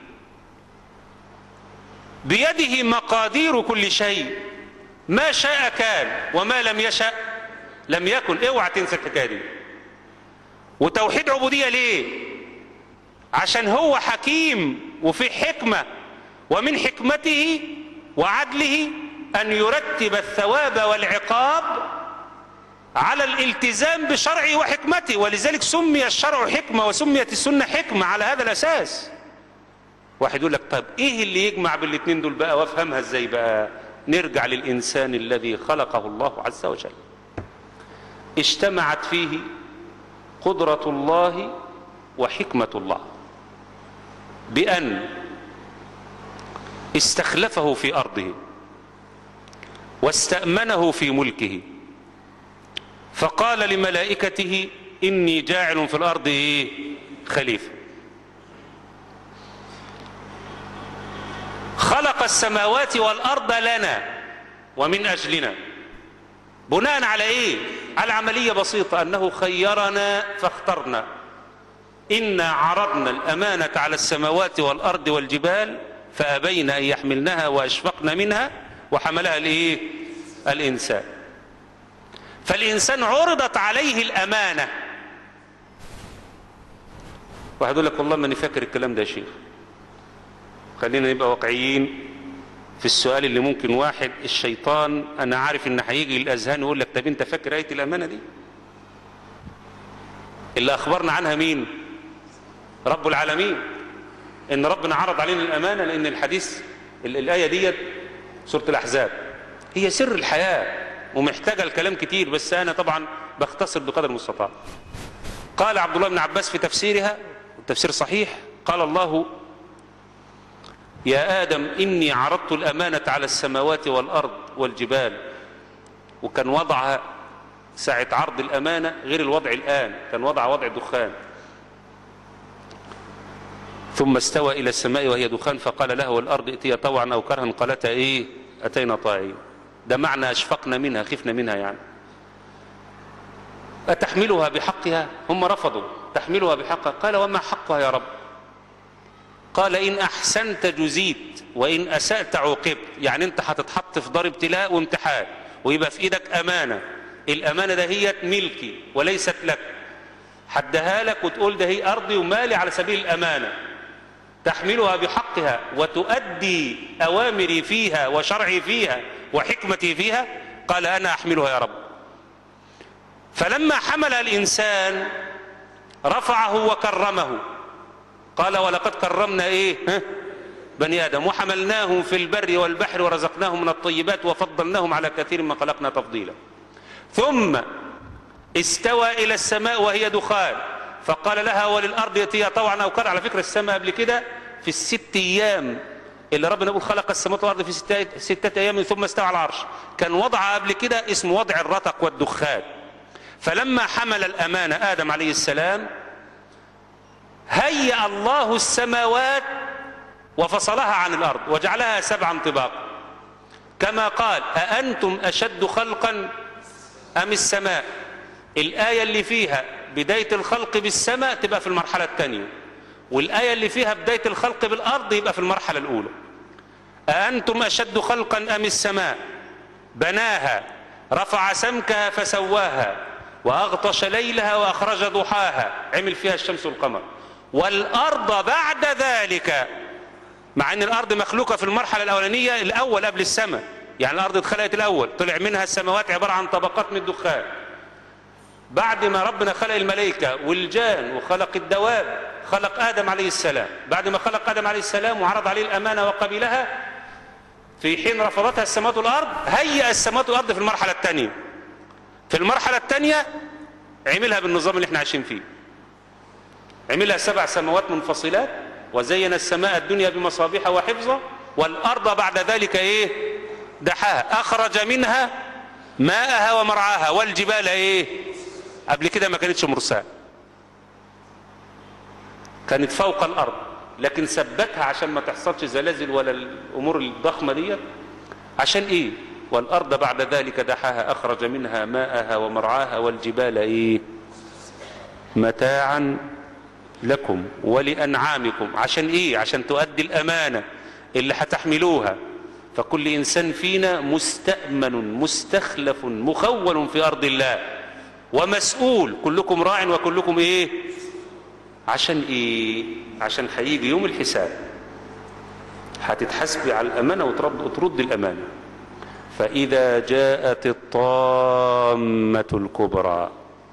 S2: بيده مقادير كل شيء ما شاء كان وما لم يشأ لم يكن اوعى تنسى الحكايه دي وتوحيد عبوديه ليه عشان هو حكيم وفي حكمه ومن حكمته وعدله ان يرتب الثواب والعقاب على الالتزام بشرعه وحكمته ولذلك سمي الشرع حكمه وسميت السنه حكمه على هذا الاساس واحد يقول لك طب ايه اللي يجمع بالاثنين دول بقى وافهمها ازاي بقى نرجع للانسان الذي خلقه الله عز وجل اجتمعت فيه قدره الله وحكمه الله بان استخلفه في ارضه واستامنه في ملكه فقال لملائكته اني جاعل في الارض إيه؟ خليفه خلق السماوات والارض لنا ومن اجلنا بناء على ايه على عمليه بسيطه انه خيرنا فاخترنا إنا عرضنا الأمانة على السماوات والأرض والجبال فأبين أن يحملنها وأشفقن منها وحملها الإيه؟ الإنسان فالإنسان عرضت عليه الأمانة واحد يقول لك والله ماني فاكر الكلام ده يا شيخ خلينا نبقى واقعيين في السؤال اللي ممكن واحد الشيطان انا عارف ان هيجي الاذهان يقول لك طب انت فاكر ايه الامانه دي اللي اخبرنا عنها مين رب العالمين ان ربنا عرض علينا الامانه لان الحديث ال- الايه ديت سوره الاحزاب هي سر الحياه ومحتاجه الكلام كتير بس انا طبعا بختصر بقدر المستطاع قال عبد الله بن عباس في تفسيرها التفسير صحيح قال الله يا آدم إني عرضت الأمانة على السماوات والأرض والجبال وكان وضعها ساعة عرض الأمانة غير الوضع الآن كان وضع وضع دخان ثم استوى إلى السماء وهي دخان فقال له والأرض ائتيا طوعا أو كرها قالتا إيه أتينا طائعين ده معنى أشفقنا منها خفنا منها يعني أتحملها بحقها هم رفضوا تحملها بحقها قال وما حقها يا رب قال إن أحسنت جزيت وإن أسأت عوقبت يعني أنت هتتحط في دار ابتلاء وامتحان ويبقى في إيدك أمانة الأمانة ده هي ملكي وليست لك حدها لك وتقول ده هي أرضي ومالي على سبيل الأمانة تحملها بحقها وتؤدي أوامري فيها وشرعي فيها وحكمتي فيها قال أنا أحملها يا رب فلما حمل الإنسان رفعه وكرمه قال ولقد كرمنا ايه ها؟ بني ادم وحملناهم في البر والبحر ورزقناهم من الطيبات وفضلناهم على كثير ما خلقنا تفضيلا ثم استوى الى السماء وهي دخان فقال لها وللارض ائتيا طوعا او كرها على فكره السماء قبل كده في الست ايام اللي ربنا يقول خلق السماوات والارض في ستة, ستة ايام ثم استوى على العرش كان وضع قبل كده اسمه وضع الرتق والدخان فلما حمل الامانه ادم عليه السلام هيأ الله السماوات وفصلها عن الأرض وجعلها سبعا طباقا كما قال أأنتم أشد خلقا أم السماء الآية اللي فيها بداية الخلق بالسماء تبقى في المرحلة الثانية والآية اللي فيها بداية الخلق بالأرض يبقى في المرحلة الأولى أأنتم أشد خلقا أم السماء بناها رفع سمكها فسواها وأغطش ليلها وأخرج ضحاها عمل فيها الشمس والقمر والأرض بعد ذلك مع أن الأرض مخلوقة في المرحلة الأولانية الأول قبل السماء يعني الأرض اتخلقت الأول طلع منها السماوات عبارة عن طبقات من الدخان بعد ما ربنا خلق الملائكة والجان وخلق الدواب خلق آدم عليه السلام بعد ما خلق آدم عليه السلام وعرض عليه الأمانة وقبلها في حين رفضتها السماوات والأرض هيأ السماوات والأرض في المرحلة الثانية في المرحلة الثانية عملها بالنظام اللي احنا عايشين فيه عملها سبع سماوات منفصلات وزين السماء الدنيا بمصابيح وحفظا والأرض بعد ذلك ايه دحاها أخرج منها ماءها ومرعاها والجبال ايه قبل كده ما كانتش مرساة كانت فوق الأرض لكن ثبتها عشان ما تحصلش زلازل ولا الأمور الضخمة دي عشان ايه والأرض بعد ذلك دحاها أخرج منها ماءها ومرعاها والجبال ايه متاعا لكم ولأنعامكم عشان ايه عشان تؤدي الأمانة اللي هتحملوها فكل إنسان فينا مستأمن مستخلف مخول في أرض الله ومسؤول كلكم راع وكلكم ايه عشان ايه عشان هيجي يوم الحساب هتتحاسبي على الأمانة وترد, وترد الأمانة فإذا جاءت الطامة الكبرى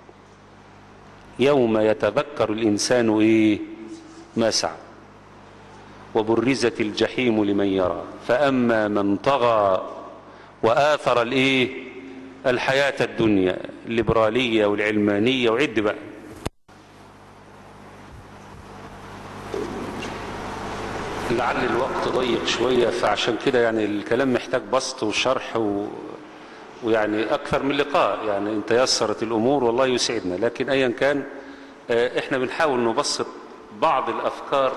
S2: يوم يتذكر الإنسان إيه ما سعى وبرزت الجحيم لمن يرى فأما من طغى وآثر الإيه الحياة الدنيا الليبرالية والعلمانية وعد بقى لعل الوقت ضيق شوية فعشان كده يعني الكلام محتاج بسط وشرح و... ويعني أكثر من لقاء يعني إن تيسرت الأمور والله يسعدنا لكن أيا كان إحنا بنحاول نبسط بعض الأفكار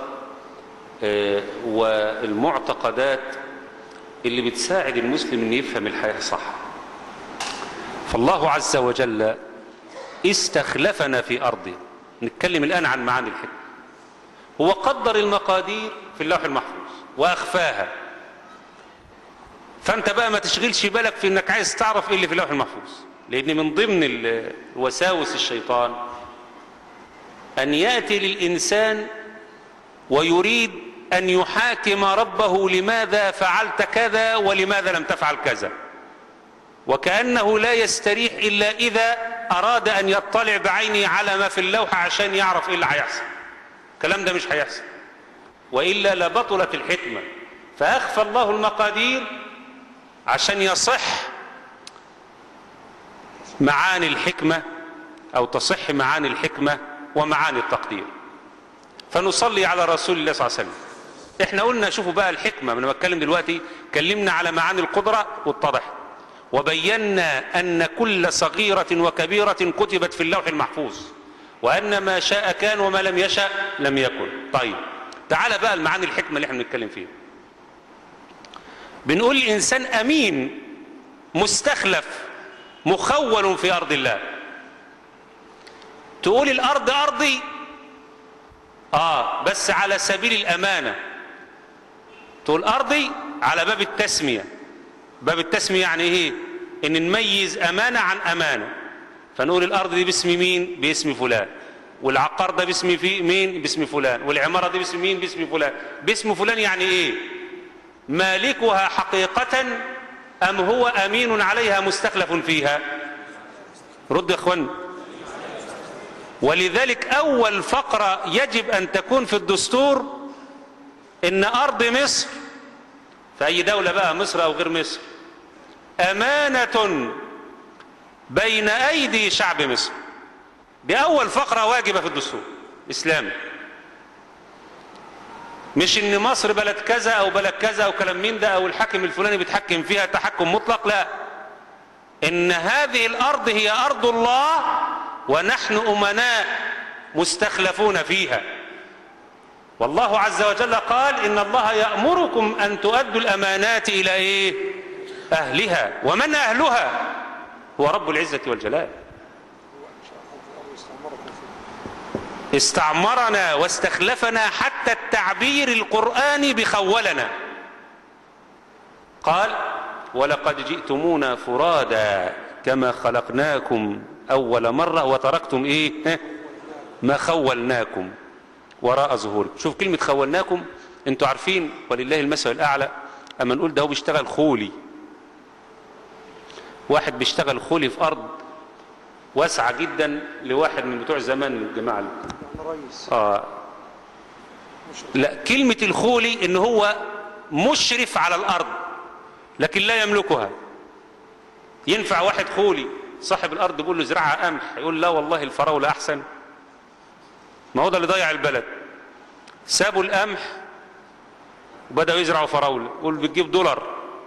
S2: والمعتقدات اللي بتساعد المسلم أن يفهم الحياة صح فالله عز وجل استخلفنا في أرضه نتكلم الآن عن معاني الحكمة هو قدر المقادير في اللوح المحفوظ وأخفاها فأنت بقى ما تشغلش بالك في أنك عايز تعرف إيه اللي في اللوح المحفوظ لأن من ضمن ال- وساوس الشيطان أن يأتي للإنسان ويريد أن يحاكم ربه لماذا فعلت كذا ولماذا لم تفعل كذا وكأنه لا يستريح إلا إذا أراد أن يطلع بعينه على ما في اللوحة عشان يعرف إيه اللي هيحصل الكلام ده مش هيحصل وإلا لبطلت الحكمة فأخفى الله المقادير عشان يصح معاني الحكمة أو تصح معاني الحكمة ومعاني التقدير فنصلي على رسول الله صلى الله عليه وسلم احنا قلنا شوفوا بقى الحكمة من بتكلم دلوقتي كلمنا على معاني القدرة واتضح وبينا أن كل صغيرة وكبيرة كتبت في اللوح المحفوظ وأن ما شاء كان وما لم يشاء لم يكن طيب تعال بقى المعاني الحكمة اللي احنا بنتكلم فيها بنقول الإنسان أمين مستخلف مخول في أرض الله تقول الأرض أرضي آه بس على سبيل الأمانة تقول أرضي على باب التسمية باب التسمية يعني إيه إن نميز أمانة عن أمانة فنقول الأرض دي باسم مين باسم فلان والعقار ده باسم في مين باسم فلان والعمارة دي باسم مين باسم فلان باسم فلان يعني إيه مالكها حقيقة أم هو أمين عليها مستخلف فيها رد يا اخوان ولذلك أول فقرة يجب أن تكون في الدستور إن أرض مصر في أي دولة بقى مصر أو غير مصر أمانة بين أيدي شعب مصر دي أول فقرة واجبة في الدستور إسلامي مش ان مصر بلد كذا او بلد كذا او كلام مين ده او الحاكم الفلاني بيتحكم فيها تحكم مطلق لا ان هذه الارض هي ارض الله ونحن امناء مستخلفون فيها والله عز وجل قال ان الله يأمركم ان تؤدوا الامانات الى ايه اهلها ومن اهلها هو رب العزة والجلال استعمرنا واستخلفنا حتى التعبير القرآني بخولنا قال ولقد جئتمونا فرادا كما خلقناكم أول مرة وتركتم إيه ما خولناكم وراء ظهوركم شوف كلمة خولناكم انتوا عارفين ولله المثل الأعلى أما نقول ده هو بيشتغل خولي واحد بيشتغل خولي في أرض واسعة جدا لواحد من بتوع زمان من الجماعة اللي
S3: رئيس
S2: آه لا كلمة الخولي ان هو مشرف على الارض لكن لا يملكها ينفع واحد خولي صاحب الارض يقول له زرعها قمح يقول لا والله الفراولة احسن ما هو ده اللي ضيع البلد سابوا القمح وبدأوا يزرعوا فراولة يقول بتجيب دولار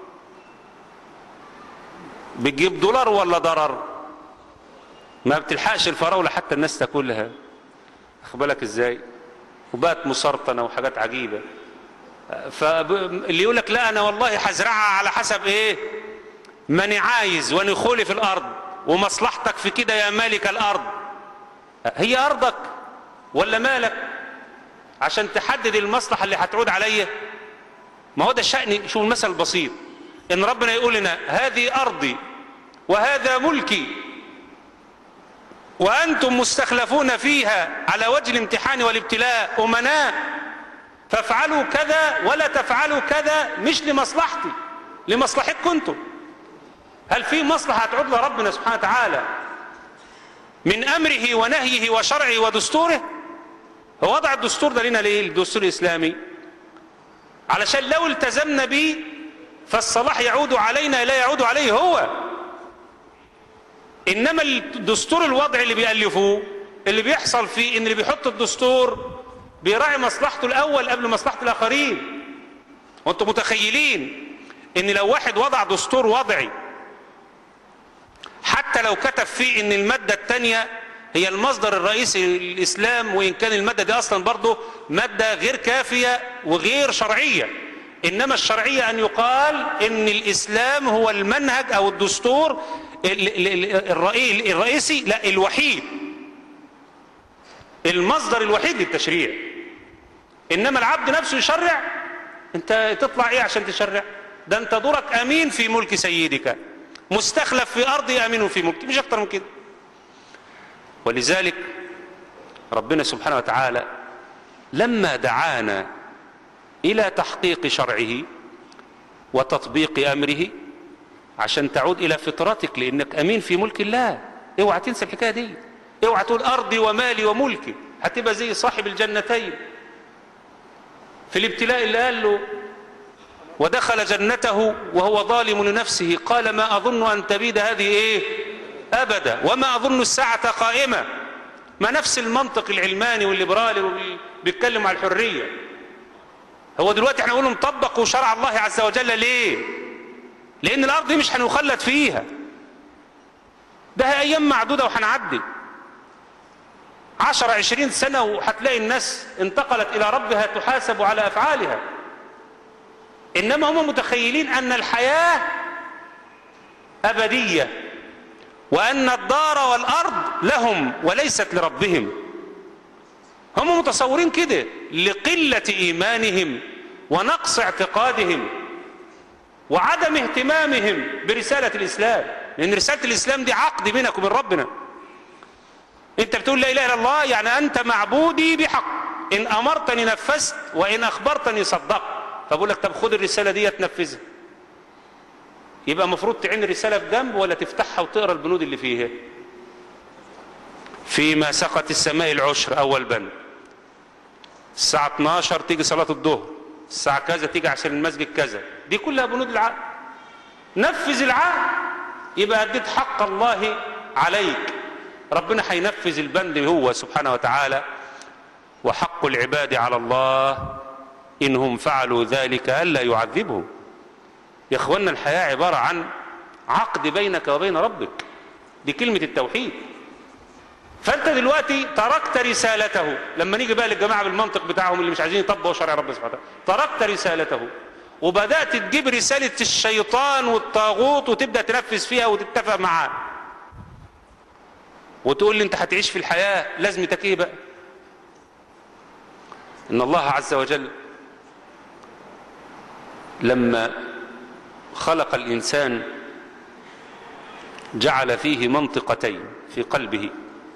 S2: بتجيب دولار ولا ضرر ما بتلحقش الفراولة حتى الناس تاكلها واخد بالك ازاي وبقت مسرطنه وحاجات عجيبه فاللي يقول لك لا انا والله هزرعها على حسب ايه ماني عايز واني خولي في الارض ومصلحتك في كده يا مالك الارض هي ارضك ولا مالك عشان تحدد المصلحه اللي هتعود عليا ما هو ده الشأن شوف المثل البسيط ان ربنا يقول لنا هذه ارضي وهذا ملكي وأنتم مستخلفون فيها على وجه الامتحان والابتلاء أمناء فافعلوا كذا ولا تفعلوا كذا مش لمصلحتي لمصلحتكم انتم هل في مصلحة تعود لربنا سبحانه وتعالى من أمره ونهيه وشرعه ودستوره هو وضع الدستور ده لنا ليه الدستور الإسلامي علشان لو التزمنا به فالصلاح يعود علينا لا يعود عليه هو انما الدستور الوضعي اللي بيألفوه اللي بيحصل فيه ان اللي بيحط الدستور بيراعي مصلحته الاول قبل مصلحة الاخرين وانتم متخيلين ان لو واحد وضع دستور وضعي حتى لو كتب فيه ان المادة التانية هي المصدر الرئيسي للاسلام وان كان المادة دي اصلا برضه مادة غير كافية وغير شرعية انما الشرعية ان يقال ان الاسلام هو المنهج او الدستور الرئيسي لا الوحيد المصدر الوحيد للتشريع انما العبد نفسه يشرع انت تطلع ايه عشان تشرع ده انت دورك امين في ملك سيدك مستخلف في ارضي امين في ملك مش اكتر من كده ولذلك ربنا سبحانه وتعالى لما دعانا الى تحقيق شرعه وتطبيق امره عشان تعود الى فطرتك لانك امين في ملك الله اوعى تنسى الحكايه دي اوعى تقول ارضي ومالي وملكي هتبقى زي صاحب الجنتين في الابتلاء اللي قال له ودخل جنته وهو ظالم لنفسه قال ما اظن ان تبيد هذه ايه ابدا وما اظن الساعه قائمه ما نفس المنطق العلماني والليبرالي واللي بيتكلم على الحريه هو دلوقتي احنا نقول طبقوا شرع الله عز وجل ليه لان الارض دي مش هنخلد فيها ده ايام معدوده وهنعدي عشر عشرين سنة وهتلاقي الناس انتقلت إلى ربها تحاسب على أفعالها إنما هم متخيلين أن الحياة أبدية وأن الدار والأرض لهم وليست لربهم هم متصورين كده لقلة إيمانهم ونقص اعتقادهم وعدم اهتمامهم برسالة الإسلام لأن رسالة الإسلام دي عقد بينك وبين ربنا انت بتقول لا اله الا الله يعني انت معبودي بحق ان امرتني نفذت وان اخبرتني صدقت فبقول لك طب خد الرساله دي تنفذها يبقى المفروض تعين الرساله في جنب ولا تفتحها وتقرا البنود اللي فيها فيما سقط السماء العشر اول بند الساعه 12 تيجي صلاه الظهر الساعه كذا تيجي عشان المسجد كذا دي كلها بنود العقد نفذ العقد يبقى اديت حق الله عليك ربنا هينفذ البند هو سبحانه وتعالى وحق العباد على الله إنهم فعلوا ذلك ألا يعذبهم يا اخوانا الحياة عبارة عن عقد بينك وبين ربك دي كلمة التوحيد فأنت دلوقتي تركت رسالته لما نيجي بقى للجماعة بالمنطق بتاعهم اللي مش عايزين يطبقوا شرع ربنا سبحانه وتعالى تركت رسالته وبدأت تجيب رسالة الشيطان والطاغوت وتبدأ تنفذ فيها وتتفق معاه وتقول لي انت هتعيش في الحياة لازمتك ايه بقى ان الله عز وجل لما خلق الانسان جعل فيه منطقتين في قلبه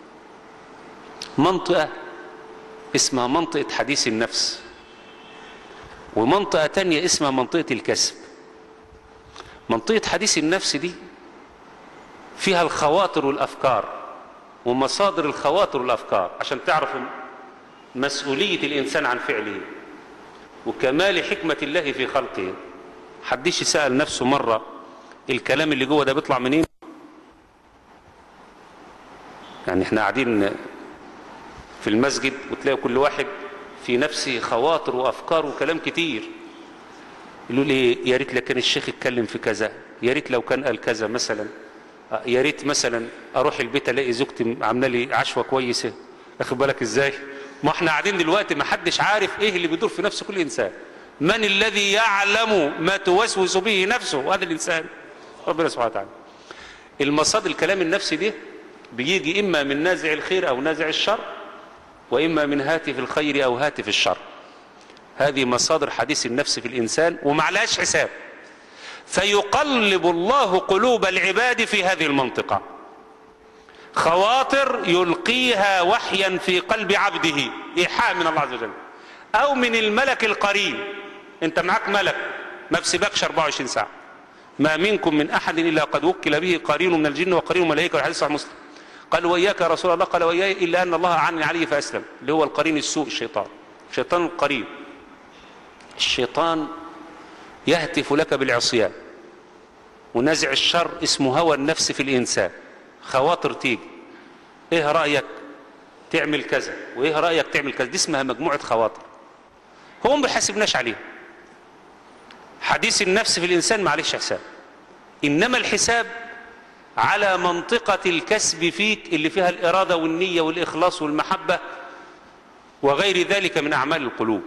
S2: منطقة اسمها منطقة حديث النفس ومنطقة تانية اسمها منطقة الكسب منطقة حديث النفس دي فيها الخواطر والأفكار ومصادر الخواطر والأفكار عشان تعرفوا مسؤولية الإنسان عن فعله وكمال حكمة الله في خلقه حدش سأل نفسه مرة الكلام اللي جوه ده بيطلع منين يعني احنا قاعدين في المسجد وتلاقي كل واحد في نفسه خواطر وافكار وكلام كتير يقول لي يا ريت لو كان الشيخ اتكلم في كذا يا ريت لو كان قال كذا مثلا يا ريت مثلا اروح البيت الاقي زوجتي عامله لي عشوه كويسه واخد بالك ازاي ما احنا قاعدين دلوقتي ما حدش عارف ايه اللي بيدور في نفس كل انسان من الذي يعلم ما توسوس به نفسه هذا الانسان ربنا سبحانه وتعالى المصادر الكلام النفسي ده بيجي اما من نازع الخير او نازع الشر واما من هاتف الخير او هاتف الشر هذه مصادر حديث النفس في الانسان ومعلهاش حساب فيقلب الله قلوب العباد في هذه المنطقه خواطر يلقيها وحيا في قلب عبده ايحاء من الله عز وجل او من الملك القريب انت معاك ملك ما بسيبكش 24 ساعه ما منكم من احد الا قد وكل به قرين من الجن وقرين من الملائكه والحديث صحيح مسلم قال وإياك يا رسول الله قال وإياي إلا أن الله عني عليه فأسلم اللي هو القرين السوء الشيطان الشيطان القريب الشيطان يهتف لك بالعصيان ونزع الشر اسمه هوى النفس في الإنسان خواطر تيجي ايه رأيك تعمل كذا وايه رأيك تعمل كذا دي اسمها مجموعة خواطر هو ما بيحاسبناش عليها حديث النفس في الإنسان معلش حساب إنما الحساب على منطقة الكسب فيك اللي فيها الإرادة والنية والإخلاص والمحبة وغير ذلك من أعمال القلوب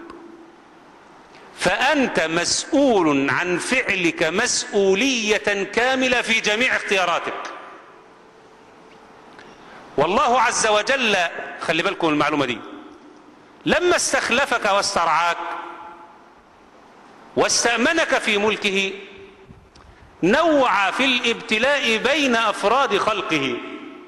S2: فأنت مسؤول عن فعلك مسؤولية كاملة في جميع اختياراتك والله عز وجل خلي بالكم من المعلومة دي لما استخلفك واسترعاك واستأمنك في ملكه نوع في الابتلاء بين أفراد خلقه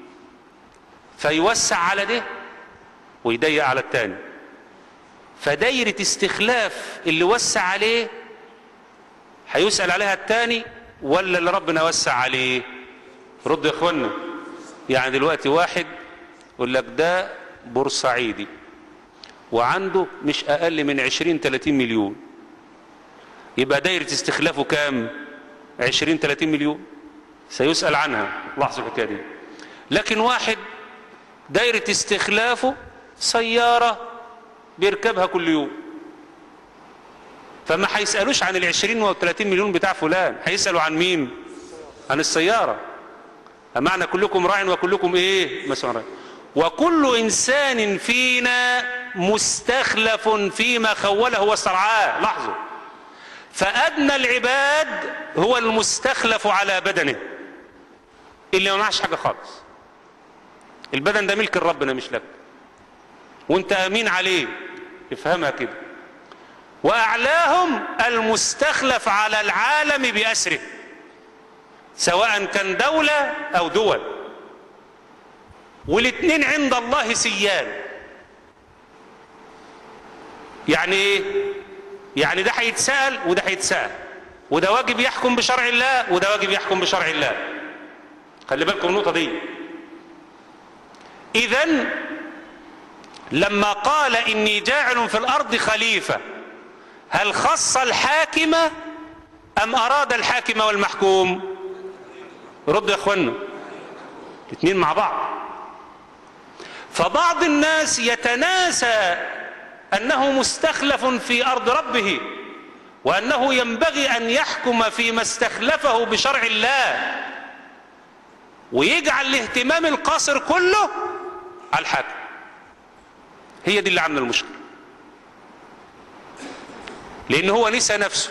S2: فيوسع على ده ويضيق على التاني فدايرة استخلاف اللي وسع عليه هيسأل عليها التاني ولا اللي ربنا وسع عليه رد يا اخوانا يعني دلوقتي واحد يقول لك ده بورسعيدي وعنده مش اقل من 20 30 مليون يبقى دايرة استخلافه كام 20 30 مليون سيسأل عنها لاحظوا الحكايه دي لكن واحد دايرة استخلافه سيارة بيركبها كل يوم فما هيسألوش عن العشرين والثلاثين مليون بتاع فلان هيسألوا عن مين عن السيارة أمعنى كلكم راع وكلكم ايه مسؤول راع وكل إنسان فينا مستخلف فيما خوله واسترعاه لاحظوا فأدنى العباد هو المستخلف على بدنه اللي ما معش حاجة خالص البدن ده ملك ربنا مش لك وانت امين عليه افهمها كده واعلاهم المستخلف على العالم باسره سواء كان دولة او دول والاثنين عند الله سيان يعني ايه يعني ده هيتسأل وده هيتسأل وده واجب يحكم بشرع الله وده واجب يحكم بشرع الله خلي بالكم النقطة دي اذا لما قال اني جاعل في الارض خليفة هل خص الحاكم ام اراد الحاكم والمحكوم رد يا اخوانا الاثنين مع بعض فبعض الناس يتناسى انه مستخلف في ارض ربه وانه ينبغي ان يحكم فيما استخلفه بشرع الله ويجعل الاهتمام القاصر كله على الحاكم هي دي اللي عامله المشكله لان هو نسى نفسه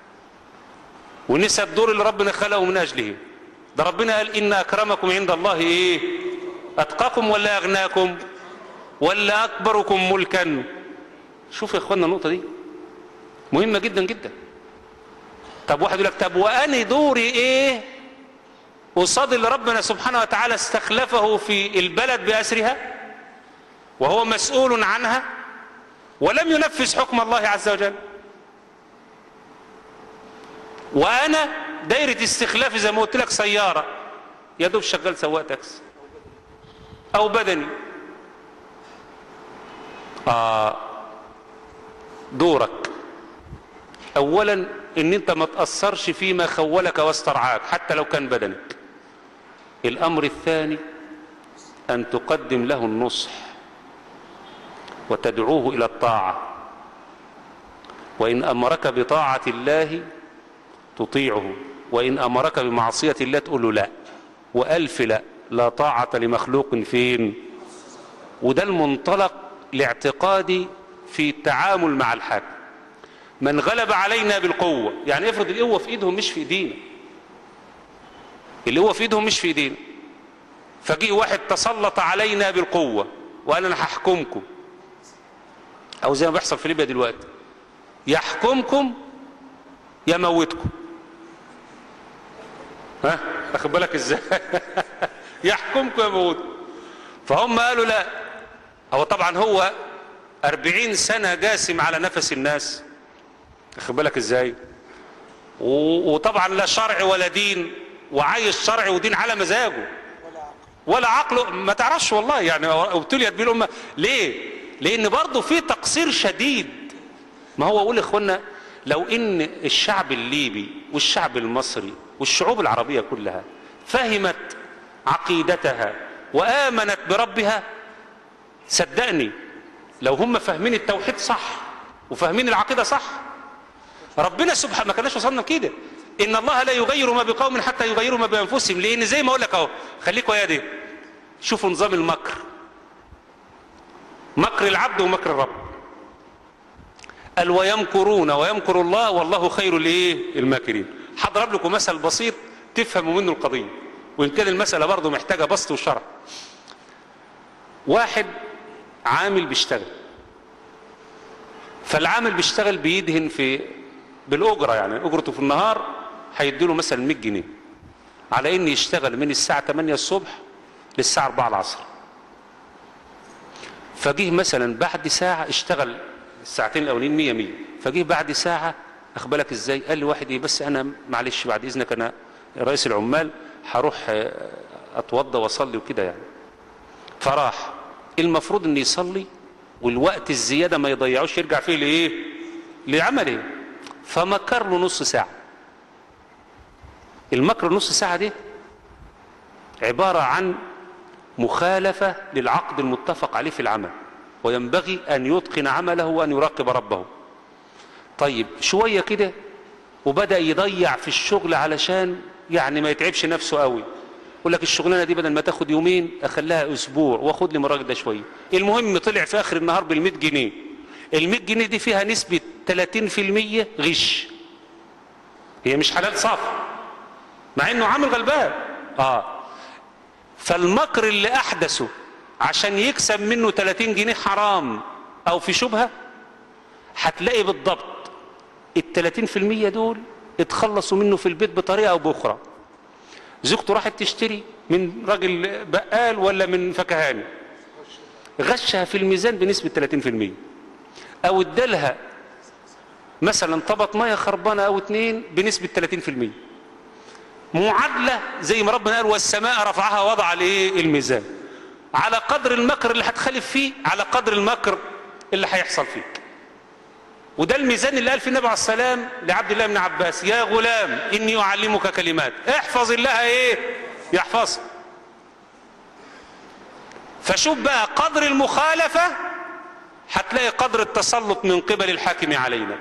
S2: ونسى الدور اللي ربنا خلقه من اجله ده ربنا قال ان اكرمكم عند الله ايه اتقاكم ولا اغناكم ولا اكبركم ملكا شوف يا اخوانا النقطه دي مهمه جدا جدا طب واحد يقول لك طب واني دوري ايه قصاد اللي ربنا سبحانه وتعالى استخلفه في البلد باسرها وهو مسؤول عنها ولم ينفذ حكم الله عز وجل وانا دايرة استخلافي زي ما قلت لك سيارة يا دوب شغال سواق تاكسي او بدني آه دورك اولا ان انت ما تأثرش فيما خولك واسترعاك حتى لو كان بدنك الامر الثاني ان تقدم له النصح وتدعوه الى الطاعة وان امرك بطاعة الله تطيعه وان امرك بمعصية الله تقول له لا والف لا لا طاعة لمخلوق فين وده المنطلق لاعتقادي في التعامل مع الحاكم من غلب علينا بالقوة يعني افرض القوة في ايدهم مش في ايدينا القوة في ايدهم مش في ايدينا فجي واحد تسلط علينا بالقوة وقال انا هحكمكم او زي ما بيحصل في ليبيا دلوقتي يحكمكم يموتكم ها واخد بالك ازاي يحكمكم يموتكم فهم قالوا لا هو طبعا هو أربعين سنة جاسم على نفس الناس واخد بالك ازاي وطبعا لا شرع ولا دين وعايش شرع ودين على مزاجه ولا عقله ما تعرفش والله يعني ابتليت بيه الامه ليه لان برضه في تقصير شديد ما هو اقول اخوانا لو ان الشعب الليبي والشعب المصري والشعوب العربيه كلها فهمت عقيدتها وامنت بربها صدقني لو هم فاهمين التوحيد صح وفاهمين العقيده صح ربنا سبحانه ما كناش وصلنا كده ان الله لا يغير ما بقوم حتى يغيروا ما بانفسهم لان زي ما اقول لك اهو خليكوا يا دي شوفوا نظام المكر مكر العبد ومكر الرب قال ويمكرون ويمكر الله والله خير الايه الماكرين هضرب لكم مثل بسيط تفهموا منه القضيه وان كان المساله برضه محتاجه بسط وشرح واحد عامل بيشتغل فالعامل بيشتغل بيدهن في بالأجرة يعني أجرته في النهار هيديله مثلا 100 جنيه على إن يشتغل من الساعة 8 الصبح للساعة 4 العصر فجه مثلا بعد ساعة اشتغل الساعتين الأولين 100 100 فجه بعد ساعة أخبرك إزاي قال لي واحد إيه بس أنا معلش بعد إذنك أنا رئيس العمال هروح آه، أتوضى وأصلي وكده يعني فراح المفروض إن يصلي والوقت الزيادة ما يضيعوش يرجع فيه لإيه لعمله فمكر له نص ساعة المكر نص ساعة دي عبارة عن مخالفة للعقد المتفق عليه في العمل وينبغي أن يتقن عمله وأن يراقب ربه طيب شوية كده وبدأ يضيع في الشغل علشان يعني ما يتعبش نفسه قوي يقول لك الشغلانة دي بدل ما تاخد يومين أخليها أسبوع وأخد لي مراجع ده شوية المهم طلع في آخر النهار بالمئة جنيه المئة جنيه دي فيها نسبة 30% غش هي مش حلال صافي مع انه عامل غلبان اه فالمكر اللي احدثه عشان يكسب منه 30 جنيه حرام او في شبهة هتلاقي بالضبط ال 30% دول اتخلصوا منه في البيت بطريقة او باخرى زوجته راحت تشتري من راجل بقال ولا من فكهاني غشها في الميزان بنسبة 30% او ادالها مثلا طبط ميه خربانه او اتنين بنسبه 30% معادله زي ما ربنا قال والسماء رفعها وضع الايه الميزان على قدر المكر اللي هتخالف فيه على قدر المكر اللي هيحصل فيك وده الميزان اللي قال فيه النبي عليه السلام لعبد الله بن عباس يا غلام اني اعلمك كلمات احفظ الله ايه يحفظك فشوف بقى قدر المخالفه هتلاقي قدر التسلط من قبل الحاكم علينا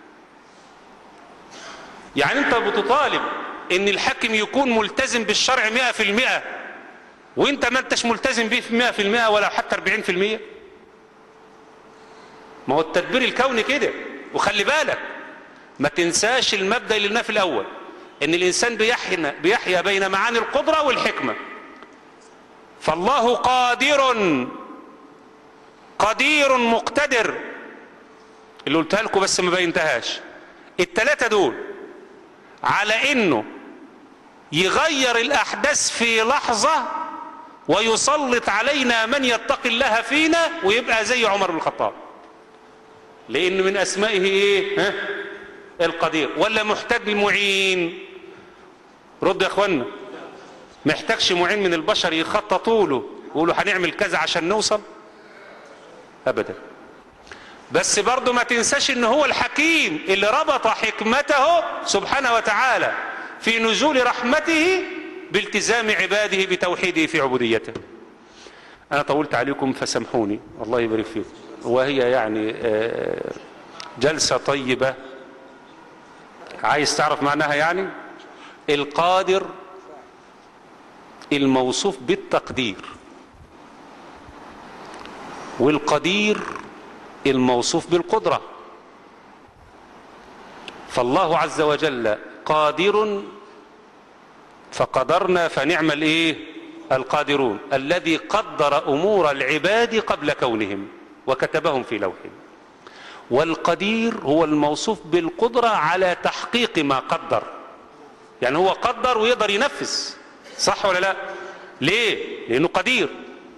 S2: يعني انت بتطالب ان الحاكم يكون ملتزم بالشرع مئة في المئة وانت ما انتش ملتزم به في مئة في المئة ولا حتى اربعين في المئة ما هو التدبير الكوني كده وخلي بالك ما تنساش المبدأ اللي قلناه في الاول ان الانسان بيحيا بيحيا بين معاني القدرة والحكمة فالله قادر قدير مقتدر اللي قلتها لكم بس ما بينتهاش التلاتة دول على انه يغير الاحداث في لحظة ويسلط علينا من يتقي الله فينا ويبقى زي عمر بن الخطاب لان من اسمائه ايه ها؟ القدير ولا محتاج المعين رد يا اخوانا محتاجش معين من البشر يخططوا له يقولوا هنعمل كذا عشان نوصل ابدا بس برضه ما تنساش ان هو الحكيم اللي ربط حكمته سبحانه وتعالى في نزول رحمته بالتزام عباده بتوحيده في عبوديته انا طولت عليكم فسامحوني الله يبارك فيكم وهي يعني آه، جلسة طيبة عايز تعرف معناها يعني القادر الموصوف بالتقدير والقدير الموصوف بالقدرة فالله عز وجل قادر فقدرنا فنعم الايه القادرون الذي قدر امور العباد قبل كونهم وكتبهم في لوح والقدير هو الموصوف بالقدرة على تحقيق ما قدر يعني هو قدر ويقدر ينفذ صح ولا لا ليه لانه قدير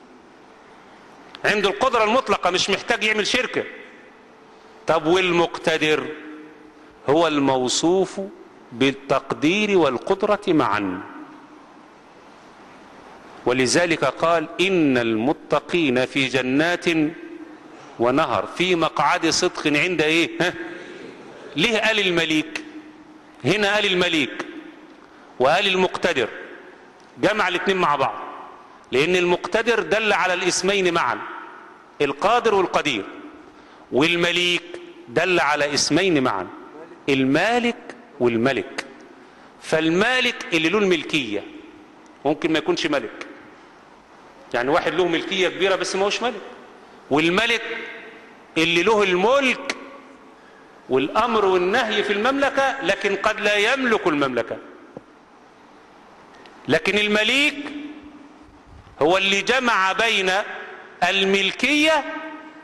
S2: عنده القدرة المطلقة مش محتاج يعمل شركة طب والمقتدر هو الموصوف بالتقدير والقدرة معا ولذلك قال إن المتقين في جنات ونهر في مقعد صدق عند ايه ها؟ ليه قال المليك هنا قال المليك وقال المقتدر جمع الاثنين مع بعض لان المقتدر دل على الاسمين معا القادر والقدير والمليك دل على اسمين معا المالك والملك فالمالك اللي له الملكية ممكن ما يكونش ملك يعني واحد له ملكية كبيرة بس ما هوش ملك والملك اللي له الملك والامر والنهي في المملكة لكن قد لا يملك المملكة لكن المليك هو اللي جمع بين الملكية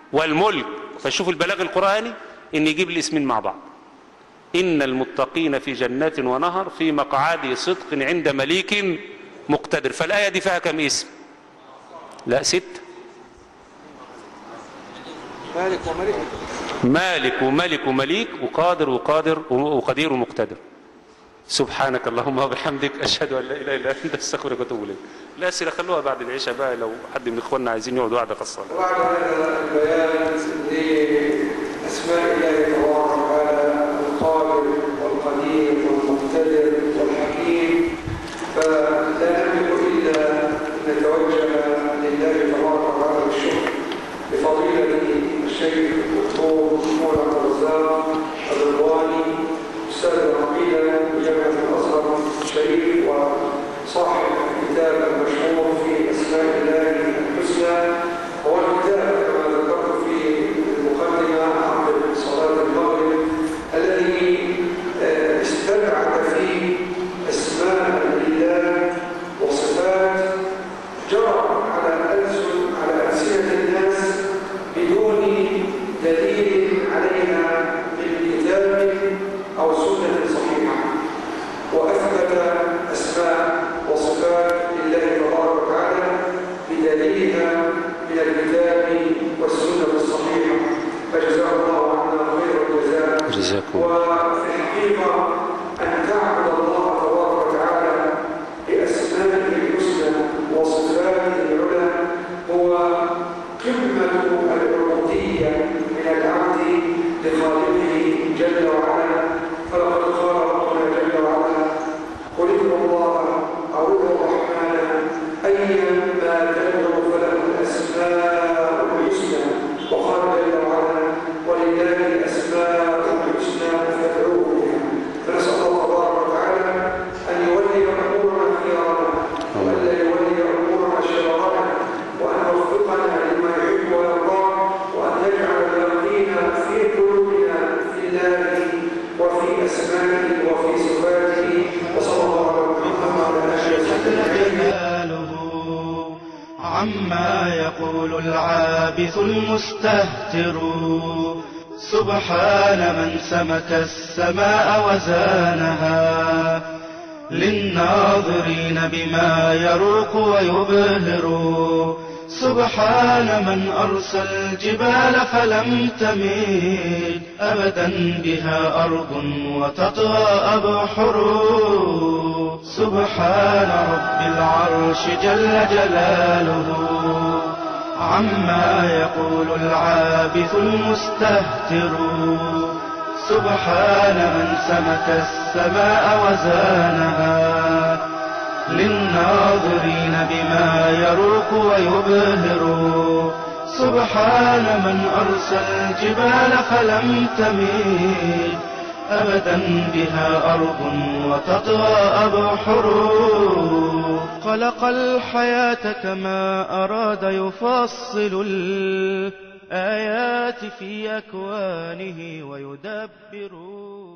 S2: والملك فشوف البلاغ القرآني ان يجيب الاسمين مع بعض إن المتقين في جنات ونهر في مقعد صدق عند مليك مقتدر فالآية دي فيها كم اسم لا ست
S3: مالك وملك
S2: مالك وملك ومليك وقادر وقادر وقدير ومقتدر سبحانك اللهم وبحمدك أشهد أن لا إله إلا أنت أستغفرك وأتوب إليك لا أسئلة خلوها بعد العشاء بقى لو حد من إخواننا عايزين يقعدوا قعدة خاصة
S3: وبعد هذا البيان لأسماء الله تبارك وتعالى القادر والقدير والمقتدر والحكيم فلا نملك إلا أن نتوجه لله تبارك وتعالى بالشكر لفضيلة الشيخ الدكتور محمود عبد الرزاق الرضواني أستاذ العقيدة بجامعة الأزهر الشريف وصاحب الكتاب المشهور في أسماء الله الحسنى هو الكتاب كما ذكرت في المقدمة عقب صلاة المغرب الذي آه، استبعد فيه أسماء لله وصفات جرى على ألسن على ألسنة الناس بدون دليل عليها من كتاب أو سنة صحيحة وأثبت أسماء وصفات لله تبارك وتعالى بدليلها من الكتاب والسنة الصحيحة فجزاه الله عنا خير الجزاء
S2: جزاكم الله.
S3: وفي الحقيقة أن تعبد الله تبارك وتعالى بأسمائه الحسنى وصفاته العلى هو قمة العبودية من العبد لخالقه جل وعلا فلقد قال ربنا جل وعلا قل ادعوا الله أو ادعوا الرحمن أيا ما تدعوا فله الأسماء الحسنى وقال جل وعلا ولله الأسماء الحسنى فادعوه بها فنسأل الله تبارك وتعالى أن يولي أمورنا خيارنا وألا يولي أمورنا شرارنا وأن يوفقنا لما يحب ويرضى وأن يجعل اليقين في قلوبنا في الله وفي أسمائه وفي صفاته وصلى الله على محمد وعلى آله وصحبه
S1: جلاله عما يقول العابث المستهتر سبحان من سمك السماء وزانها للناظرين بما يروق ويبهر سبحان من أرسى الجبال فلم تميد أبدا بها أرض وتطغى أبحر سبحان رب العرش جل جلاله عما يقول العابث المستهتر سبحان من سمك السماء وزانها للناظرين بما يروق ويبهر سبحان من أرسى الجبال فلم تميد أبدا بها أرض وتطغى أبحر خلق الحياة كما أراد يفصل الآيات في أكوانه ويدبر